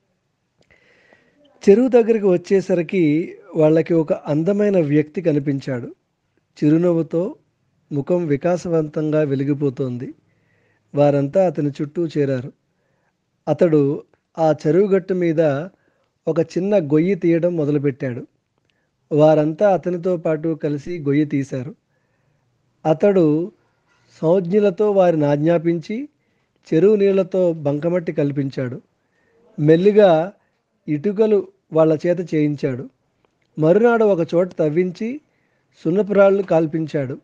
[SPEAKER 12] చెరువు దగ్గరికి వచ్చేసరికి వాళ్ళకి ఒక అందమైన వ్యక్తి కనిపించాడు చిరునవ్వుతో ముఖం వికాసవంతంగా వెలిగిపోతోంది వారంతా అతని చుట్టూ చేరారు అతడు ఆ చెరువు గట్టు మీద ఒక చిన్న గొయ్యి తీయడం మొదలుపెట్టాడు వారంతా అతనితో పాటు కలిసి గొయ్యి తీశారు అతడు సంజ్ఞలతో వారిని ఆజ్ఞాపించి చెరువు నీళ్లతో బంకమట్టి కల్పించాడు మెల్లిగా ఇటుకలు వాళ్ళ చేత చేయించాడు మరునాడు ఒక చోట తవ్వించి సున్నపురాళ్ళు కాల్పించాడు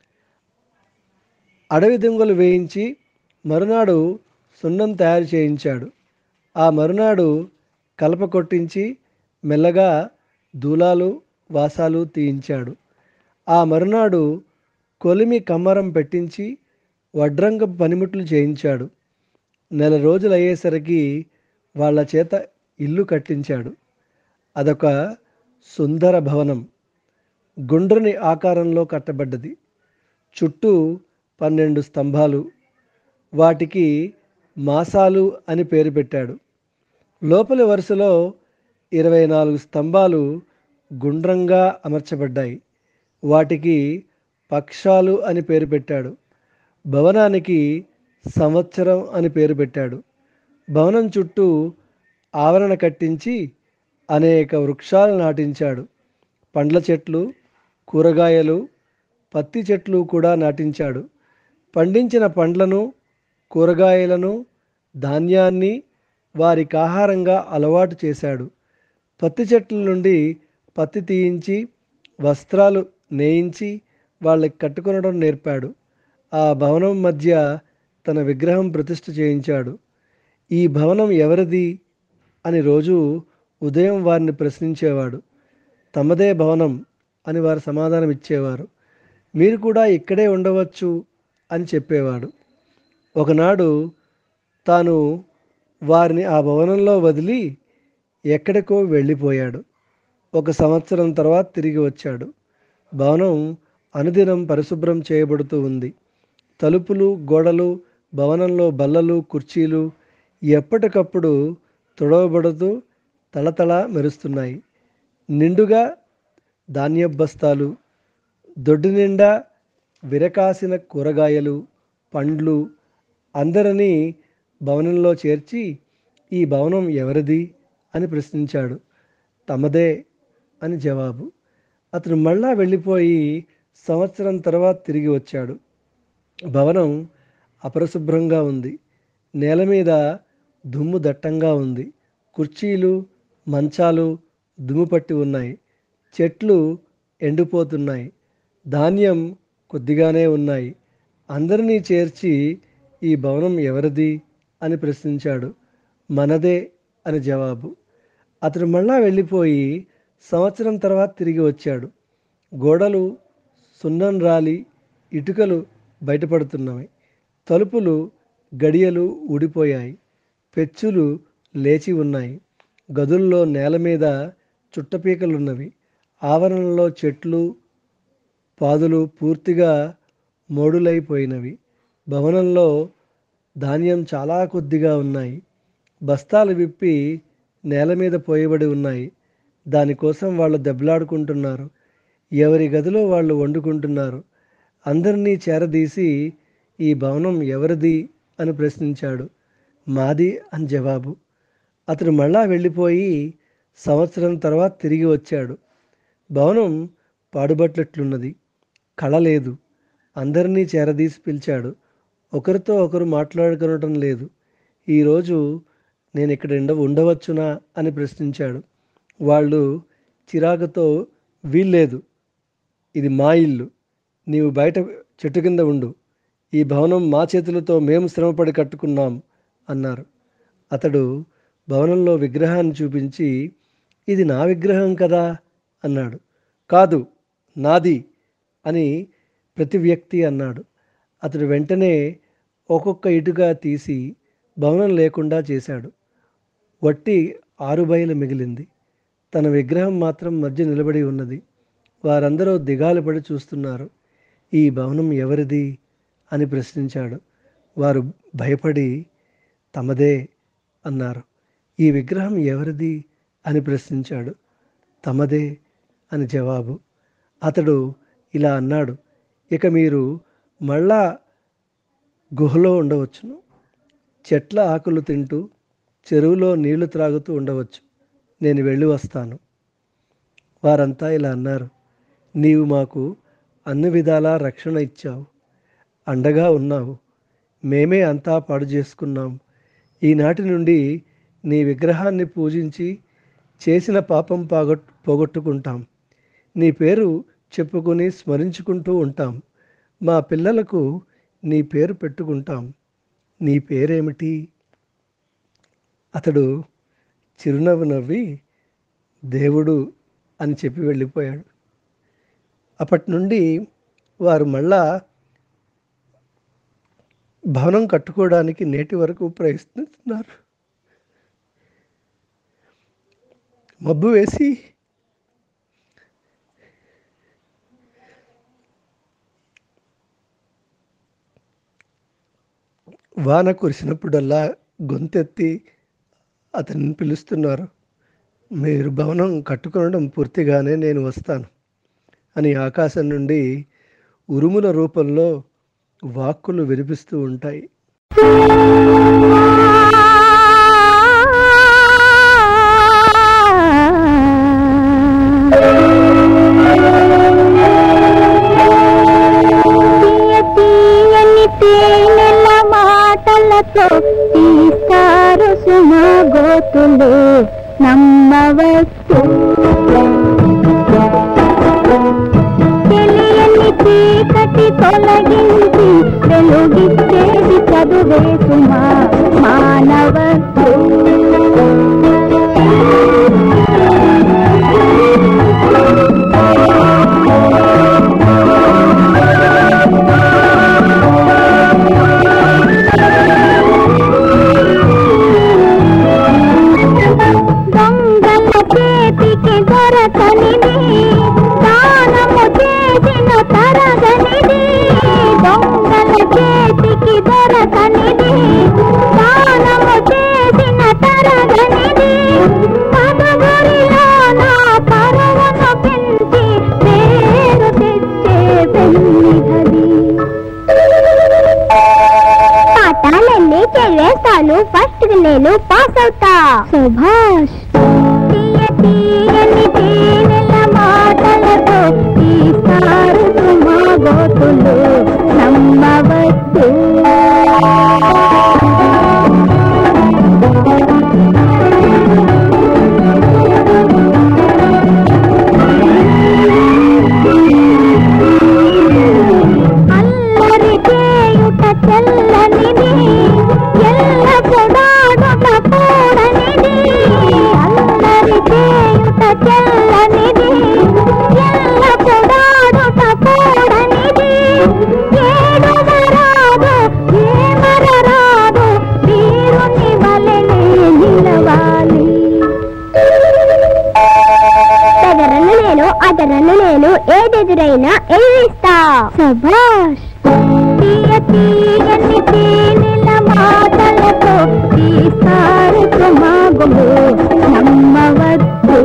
[SPEAKER 12] అడవి దుంగలు వేయించి మరునాడు సున్నం తయారు చేయించాడు ఆ మరునాడు కలప కొట్టించి మెల్లగా దూలాలు వాసాలు తీయించాడు ఆ మరునాడు కొలిమి కమ్మరం పెట్టించి వడ్రంగ పనిముట్లు చేయించాడు నెల రోజులు అయ్యేసరికి వాళ్ళ చేత ఇల్లు కట్టించాడు అదొక సుందర భవనం గుండ్రని ఆకారంలో కట్టబడ్డది చుట్టూ పన్నెండు స్తంభాలు వాటికి మాసాలు అని పేరు పెట్టాడు లోపలి వరుసలో ఇరవై నాలుగు స్తంభాలు గుండ్రంగా అమర్చబడ్డాయి వాటికి పక్షాలు అని పేరు పెట్టాడు భవనానికి సంవత్సరం అని పేరు పెట్టాడు భవనం చుట్టూ ఆవరణ కట్టించి అనేక వృక్షాలు నాటించాడు పండ్ల చెట్లు కూరగాయలు పత్తి చెట్లు కూడా నాటించాడు పండించిన పండ్లను కూరగాయలను ధాన్యాన్ని వారికి ఆహారంగా అలవాటు చేశాడు పత్తి చెట్ల నుండి పత్తి తీయించి వస్త్రాలు నేయించి వాళ్ళకి కట్టుకొనడం నేర్పాడు ఆ భవనం మధ్య తన విగ్రహం ప్రతిష్ఠ చేయించాడు ఈ భవనం ఎవరిది అని రోజు ఉదయం వారిని ప్రశ్నించేవాడు తమదే భవనం అని వారు సమాధానం ఇచ్చేవారు మీరు కూడా ఇక్కడే ఉండవచ్చు అని చెప్పేవాడు ఒకనాడు తాను వారిని ఆ భవనంలో వదిలి ఎక్కడికో వెళ్ళిపోయాడు ఒక సంవత్సరం తర్వాత తిరిగి వచ్చాడు భవనం అనుదినం పరిశుభ్రం చేయబడుతూ ఉంది తలుపులు గోడలు భవనంలో బల్లలు కుర్చీలు ఎప్పటికప్పుడు తుడవబడుతూ తళతళ మెరుస్తున్నాయి నిండుగా ధాన్య బస్తాలు దొడ్డు నిండా విరకాసిన కూరగాయలు పండ్లు అందరినీ భవనంలో చేర్చి ఈ భవనం ఎవరిది అని ప్రశ్నించాడు తమదే అని జవాబు అతను మళ్ళా వెళ్ళిపోయి సంవత్సరం తర్వాత తిరిగి వచ్చాడు భవనం అపరిశుభ్రంగా ఉంది నేల మీద దుమ్ము దట్టంగా ఉంది కుర్చీలు మంచాలు దుమ్ము పట్టి ఉన్నాయి చెట్లు ఎండిపోతున్నాయి ధాన్యం కొద్దిగానే ఉన్నాయి అందరినీ చేర్చి ఈ భవనం ఎవరిది అని ప్రశ్నించాడు మనదే అని జవాబు అతడు మళ్ళా వెళ్ళిపోయి సంవత్సరం తర్వాత తిరిగి వచ్చాడు గోడలు సున్నం రాలి ఇటుకలు బయటపడుతున్నవి తలుపులు గడియలు ఊడిపోయాయి పెచ్చులు లేచి ఉన్నాయి గదుల్లో నేల మీద చుట్టపీకలున్నవి ఆవరణలో చెట్లు పాదులు పూర్తిగా మోడులైపోయినవి భవనంలో ధాన్యం చాలా కొద్దిగా ఉన్నాయి బస్తాలు విప్పి నేల మీద పోయబడి ఉన్నాయి దానికోసం వాళ్ళు దెబ్బలాడుకుంటున్నారు ఎవరి గదిలో వాళ్ళు వండుకుంటున్నారు అందరినీ చేరదీసి ఈ భవనం ఎవరిది అని ప్రశ్నించాడు మాది అని జవాబు అతడు మళ్ళా వెళ్ళిపోయి సంవత్సరం తర్వాత తిరిగి వచ్చాడు భవనం పాడుబట్లట్లున్నది కళ లేదు అందరినీ చేరదీసి పిలిచాడు ఒకరితో ఒకరు మాట్లాడుకోవటం లేదు ఈరోజు నేను ఇక్కడ ఉండ ఉండవచ్చునా అని ప్రశ్నించాడు వాళ్ళు చిరాకుతో వీల్లేదు ఇది మా ఇల్లు నీవు బయట చెట్టు కింద ఉండు ఈ భవనం మా చేతులతో మేము శ్రమపడి కట్టుకున్నాం అన్నారు అతడు భవనంలో విగ్రహాన్ని చూపించి ఇది నా విగ్రహం కదా అన్నాడు కాదు నాది అని ప్రతి వ్యక్తి అన్నాడు అతడు వెంటనే ఒక్కొక్క ఇటుగా తీసి భవనం లేకుండా చేశాడు వట్టి ఆరుబయలు మిగిలింది తన విగ్రహం మాత్రం మధ్య నిలబడి ఉన్నది వారందరూ దిగాలు పడి చూస్తున్నారు ఈ భవనం ఎవరిది అని ప్రశ్నించాడు వారు భయపడి తమదే అన్నారు ఈ విగ్రహం ఎవరిది అని ప్రశ్నించాడు తమదే అని జవాబు అతడు ఇలా అన్నాడు ఇక మీరు మళ్ళా గుహలో ఉండవచ్చును చెట్ల ఆకులు తింటూ చెరువులో నీళ్లు త్రాగుతూ ఉండవచ్చు నేను వెళ్ళి వస్తాను వారంతా ఇలా అన్నారు నీవు మాకు అన్ని విధాలా రక్షణ ఇచ్చావు అండగా ఉన్నావు మేమే అంతా పాడు చేసుకున్నాం ఈనాటి నుండి నీ విగ్రహాన్ని పూజించి చేసిన పాపం పాగొట్ పోగొట్టుకుంటాం నీ పేరు చెప్పుకొని స్మరించుకుంటూ ఉంటాం మా పిల్లలకు నీ పేరు పెట్టుకుంటాం నీ పేరేమిటి అతడు చిరునవ్వు నవ్వి దేవుడు అని చెప్పి వెళ్ళిపోయాడు అప్పటి నుండి వారు మళ్ళా భవనం కట్టుకోవడానికి నేటి వరకు ప్రయత్నిస్తున్నారు మబ్బు వేసి వాన కురిసినప్పుడల్లా గొంతెత్తి అతన్ని పిలుస్తున్నారు మీరు భవనం కట్టుకొనడం పూర్తిగానే నేను వస్తాను అని ఆకాశం నుండి ఉరుముల రూపంలో వాక్కులు వినిపిస్తూ ఉంటాయి
[SPEAKER 9] తొలగించి వెలుగిచ్చేది చదువే సుమా మానవత్వం దొంగల చేతికి దొరకనిది దానము చేసిన తరగనిది దొంగల చేతికి దొరకనిది దానము చేసిన తరగనిది పదవురిలో నా పరువును పెంచి పేరు తెచ్చే పెన్నిధది పాఠాలన్నీ చదివేస్తాను ఫస్ట్ నేను పాస్ అవుతా సుభాష్ తీయ తీయని తేనెల మాటలతో తీస్తారు మా గోతులు నమ్మవచ్చు అల్లరి చేయుట తెల్లనిది ఎల్ల పొడాడుట కూడనిది అల్లరి చేయుట తెల్లనిది ఎల్ల పొడాడుట కూడనిది ఏడుమరాదు ఏమరరాదు వీరుని వలెనే నిలవాలి తగరను నేను అతరను నేను ఏదెదురైనా ఎదిరిస్తా సభాష్ తీయ తీయని తేనెల మాటలతో తీస్తారు సుమాగులు నమ్మవద్దు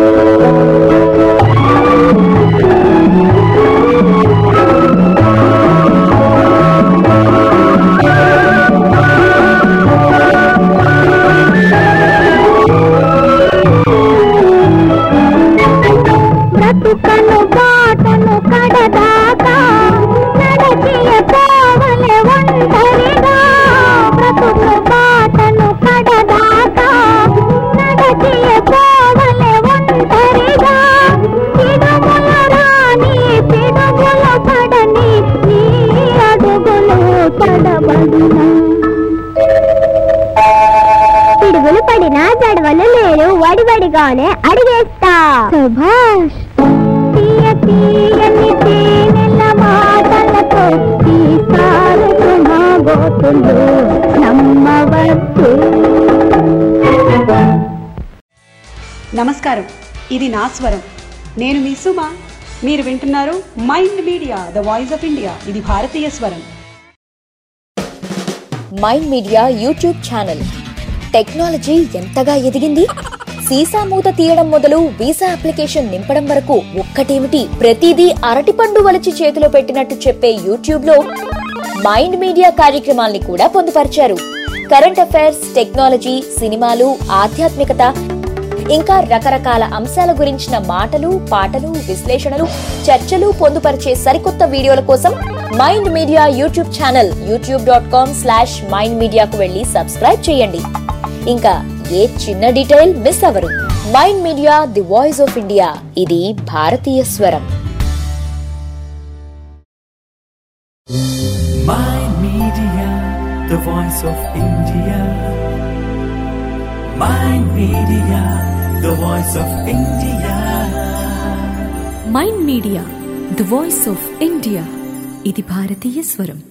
[SPEAKER 9] బ్రతుకను బాటను కడదాకా నడచియ పోవలె ఒంటరిగా బ్రతుకు బాటను కడదాకా నడచియ పోవలె ఒంటరిగా పిడుగుల రాని పిడుగుల పడని నీ అడుగులు పడబడునా పిడుగులు పడినా జడవలు లేరు వడివడిగానే అడిగేస్తా సుభాష్ తీయ తీయని తేనెల మాటలతో తీస్తారు మా గోతులు నమ్మవచ్చు
[SPEAKER 13] నమస్కారం ఇది నా స్వరం నేను మీ సుమ మీరు వింటున్నారు mind media the voice of India ఇది భారతీయ స్వరం
[SPEAKER 6] mind Media YouTube channel technology ఎంతగా ఎదిగింది సీసా మూత తీయడం మొదలు వీసా అప్లికేషన్ నింపడం వరకు ఒక్కటేమిటి ప్రతిదీ అరటిపండు వలిచి చేతిలో పెట్టినట్టు చెప్పే యూట్యూబ్ లో మైండ్ మీడియా కార్యక్రమాల్ని కూడా పొందుపరిచారు కరెంట్ అఫైర్స్ టెక్నాలజీ సినిమాలు ఆధ్యాత్మికత ఇంకా రకరకాల అంశాల గురించిన మాటలు పాటలు విశ్లేషణలు చర్చలు పొందుపరిచే సరికొత్త వీడియోల కోసం Mind Media YouTube channel YouTube dot com slash Mind మీడియాకు వెళ్ళి సబ్స్క్రైబ్ చేయండి ఇంకా ఏ చిన్న డీటెయిల్ మిస్ అవ్వరు Mind media the voice of India ఇది భారతీయ స్వరం
[SPEAKER 1] Mind Media, the voice of India. Mind Media, the voice of India.
[SPEAKER 2] Mind media the voice of India ఇది భారతీయ స్వరం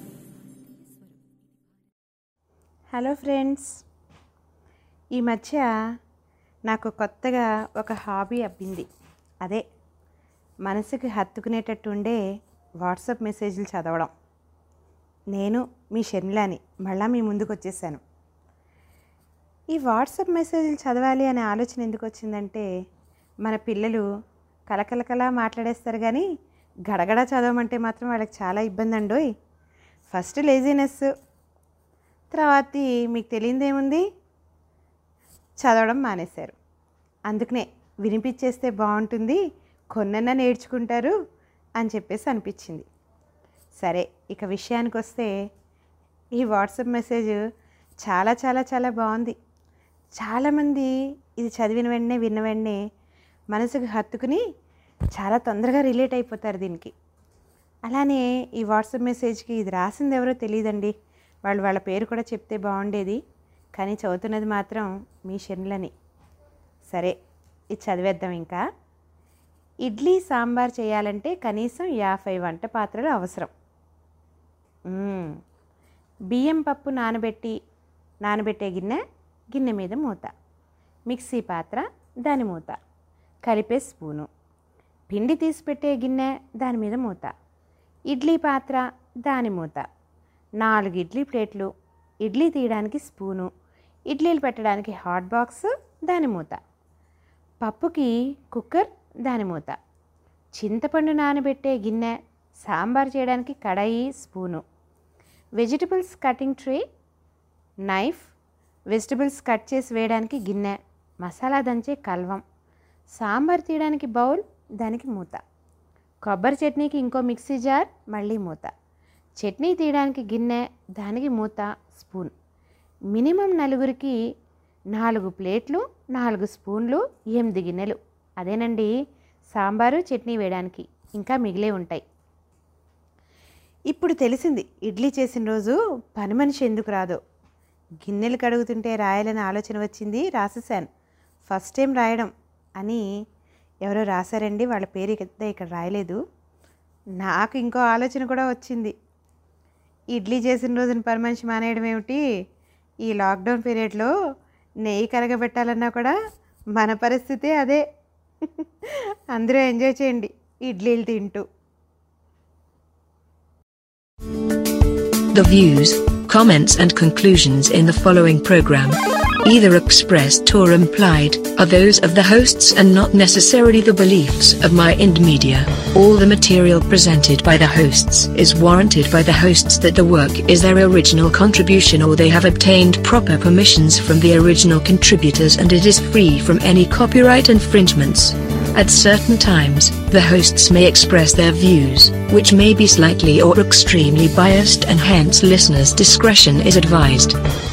[SPEAKER 8] హలో ఫ్రెండ్స్ ఈ మధ్య నాకు కొత్తగా ఒక హాబీ అబ్బింది అదే మనసుకి హత్తుకునేటట్టు ఉండే వాట్సాప్ మెసేజ్లు చదవడం నేను మీ షర్మిలాని మళ్ళా మీ ముందుకు వచ్చేసాను ఈ వాట్సాప్ మెసేజ్లు చదవాలి అనే ఆలోచన ఎందుకు వచ్చిందంటే మన పిల్లలు కలకలకలా మాట్లాడేస్తారు కానీ గడగడ చదవమంటే మాత్రం వాళ్ళకి చాలా ఇబ్బంది అండోయ్ ఫస్ట్ లేజినెస్ తర్వాత మీకు తెలియదేముంది చదవడం మానేశారు అందుకనే వినిపించేస్తే బాగుంటుంది కొన్నన్నా నేర్చుకుంటారు అని చెప్పేసి అనిపించింది సరే ఇక విషయానికి వస్తే ఈ వాట్సాప్ మెసేజ్ చాలా చాలా చాలా బాగుంది చాలామంది ఇది చదివిన వెంటనే విన్న వెంటనే మనసుకు హత్తుకుని చాలా తొందరగా రిలేట్ అయిపోతారు దీనికి అలానే ఈ వాట్సాప్ మెసేజ్కి ఇది రాసింది ఎవరో తెలియదండి వాళ్ళు వాళ్ళ పేరు కూడా చెప్తే బాగుండేది కానీ చదువుతున్నది మాత్రం మీ షెన్లని సరే ఇది చదివేద్దాం ఇంకా ఇడ్లీ సాంబార్ చేయాలంటే కనీసం యాభై వంట పాత్రలు అవసరం మ్మ్. బియ్యం పప్పు నానబెట్టి నానబెట్టే గిన్నె గిన్నె మీద మూత మిక్సీ పాత్ర దాని మూత కలిపే స్పూను పిండి తీసి పెట్టే గిన్నె దాని మీద మూత ఇడ్లీ పాత్ర దాని మూత నాలుగు ఇడ్లీ ప్లేట్లు ఇడ్లీ తీయడానికి స్పూను ఇడ్లీలు పెట్టడానికి హాట్ బాక్స్ దాని మూత పప్పుకి కుక్కర్ దాని మూత చింతపండు నానబెట్టే గిన్నె సాంబార్ చేయడానికి కడాయి spoon vegetables cutting tray knife vegetables cut చేసి వేయడానికి గిన్నె మసాలా దంచే కల్వం సాంబార్ తీయడానికి బౌల్ దానికి మూత కొబ్బరి చట్నీకి ఇంకో మిక్సీ జార్ మళ్ళీ మూత చట్నీ తీయడానికి గిన్నె దానికి మూత స్పూన్ మినిమం నలుగురికి నాలుగు ప్లేట్లు నాలుగు స్పూన్లు ఎనిమిది గిన్నెలు అదేనండి సాంబారు చట్నీ వేయడానికి ఇంకా మిగిలే ఉంటాయి ఇప్పుడు తెలిసింది ఇడ్లీ చేసిన రోజు పని మనిషి ఎందుకు రాదో గిన్నెలు కడుగుతుంటే రాయాలని ఆలోచన వచ్చింది రాసేసాను ఫస్ట్ టైం రాయడం అని ఎవరో రాశారండి వాళ్ళ పేరు ఇక్కడ ఇక్కడ రాయలేదు నాకు ఇంకో ఆలోచన కూడా వచ్చింది ఇడ్లీ చేసిన రోజున పని మనిషి మానేయడం ఏమిటి ఈ లాక్డౌన్ పీరియడ్లో నెయ్యి కరగబెట్టాలన్నా కూడా మన పరిస్థితే అదే అందరూ ఎంజాయ్ చేయండి ఇడ్లీలు తింటూ
[SPEAKER 14] The views, comments, and conclusions in the following program, either expressed or implied, are those of the hosts and not necessarily the beliefs of My Ind Media. All the material presented by the hosts is warranted by the hosts that the work is their original contribution or they have obtained proper permissions from the original contributors and it is free from any copyright infringements. At certain times, the hosts may express their views, which may be slightly or extremely biased, and hence listeners' discretion is advised.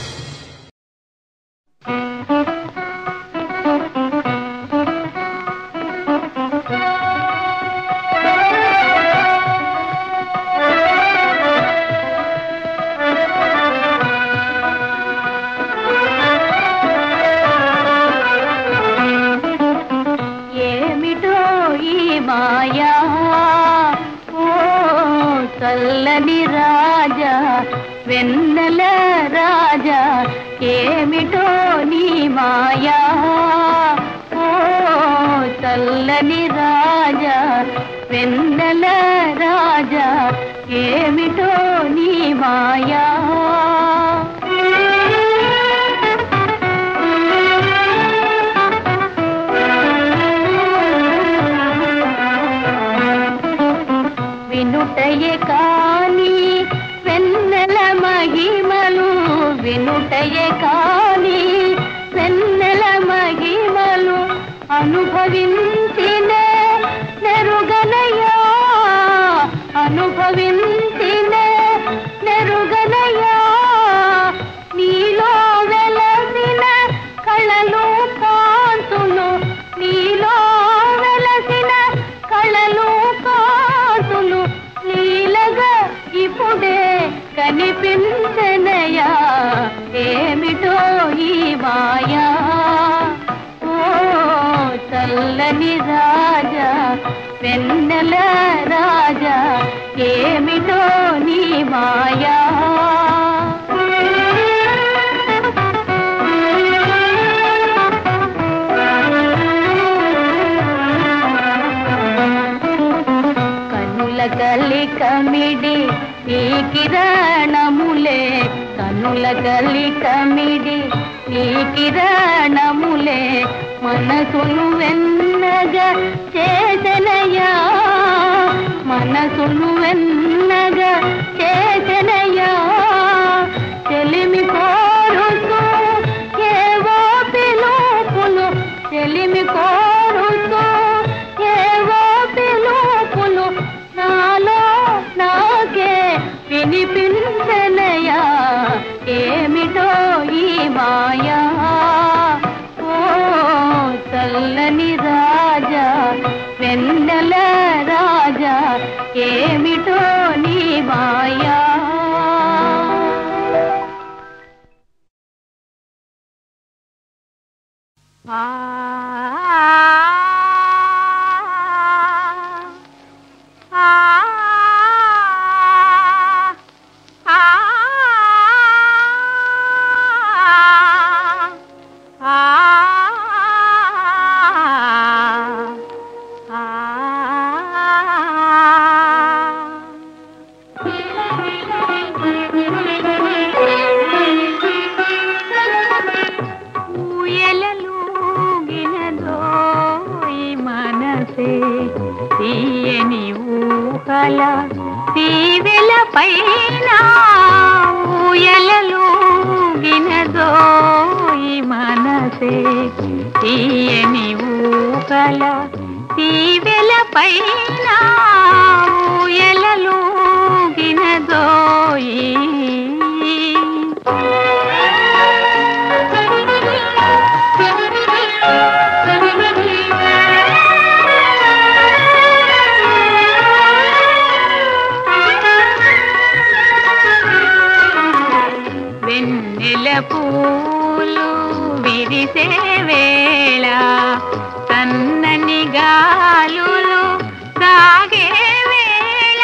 [SPEAKER 9] ఏమిటో ఈ మాయా ఓ చల్లని రాజా వెన్నెల రాజా ఏమిటో నీ మాయా ఓ చల్లని రాజా వెన్నెల రాజా ఏమిటో నీ మాయా వినుటయే కాని వెన్నెల మహిమలు వినుటయే కాని వెన్నెల మహిమలు అనుభవించిన నెరుగనయా అనుభవించిన నెరుగనయా నీలో వెలసిన కళలు కాంతులు నీలో వెలసిన కళలు కాంతులు నీలగా ఇప్పుడే కనిపించనయా ఏమిటో ఈ మాయా ఓ చల్లని రాజా వెన్నెల రాజా ఏమిటో నీ మాయా కనుల గలి కమిడి ఈ కిరణములే కనుల గలి కమిడి ఈ కిరణములే మనసును వెన్నగా చేసనయా మనసును వెన్నగా చేసనయా చెలిమి కోరుతూ ఏవో పిలుపులు చెలిమి కోరుతూ ఏవో పిలుపులు నాలో నాకే వినిపించనయా ఏమిటో ఈ మాయా ఓ చల్లని రాజా వెన్నెల రాజా ఏమిటో ఊయలలూగినదోయి మనసే తీయని ఊహల తీవెల పైన ఊయలలూగినదోయి మనసే తీయని ఊహల తీవెల పైన వెన్నెల పూలు విరిసే వేళ సన్నని గాలులు సాగే వేళ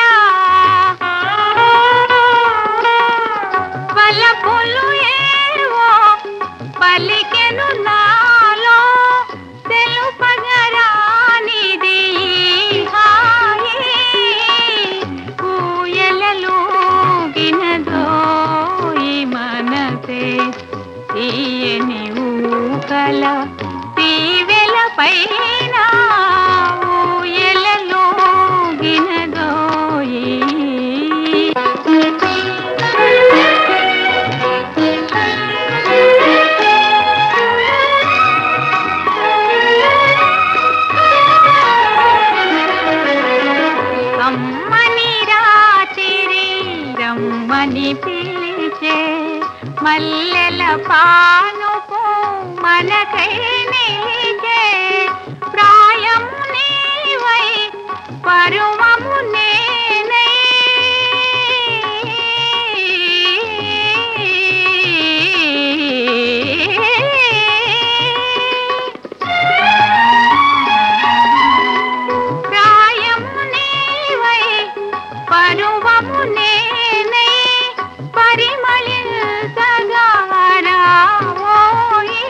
[SPEAKER 9] వలపులు ఏవో పలికెను నాలో తెలుపగరానిది ఈ హాయి ఊయలలోగినదో ఈ మనసే తీయని ఊకల తీవెల పైన ఊయలలోగినదో అమ్మని రాతిరి రమ్మని పిలిచే మల్లెల పానుపు మనకై నిలిచే ప్రాయం నీవై పరువము నేనై ప్రాయం నీవై పరువము నేనై పరిమళించగారావోయి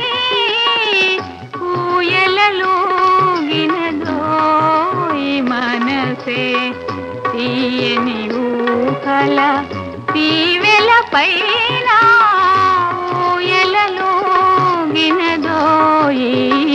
[SPEAKER 9] ఊయలలోగినదోయి మనసే తీయని ఊహల తీవెల పైన ఊయలలోగినదోయి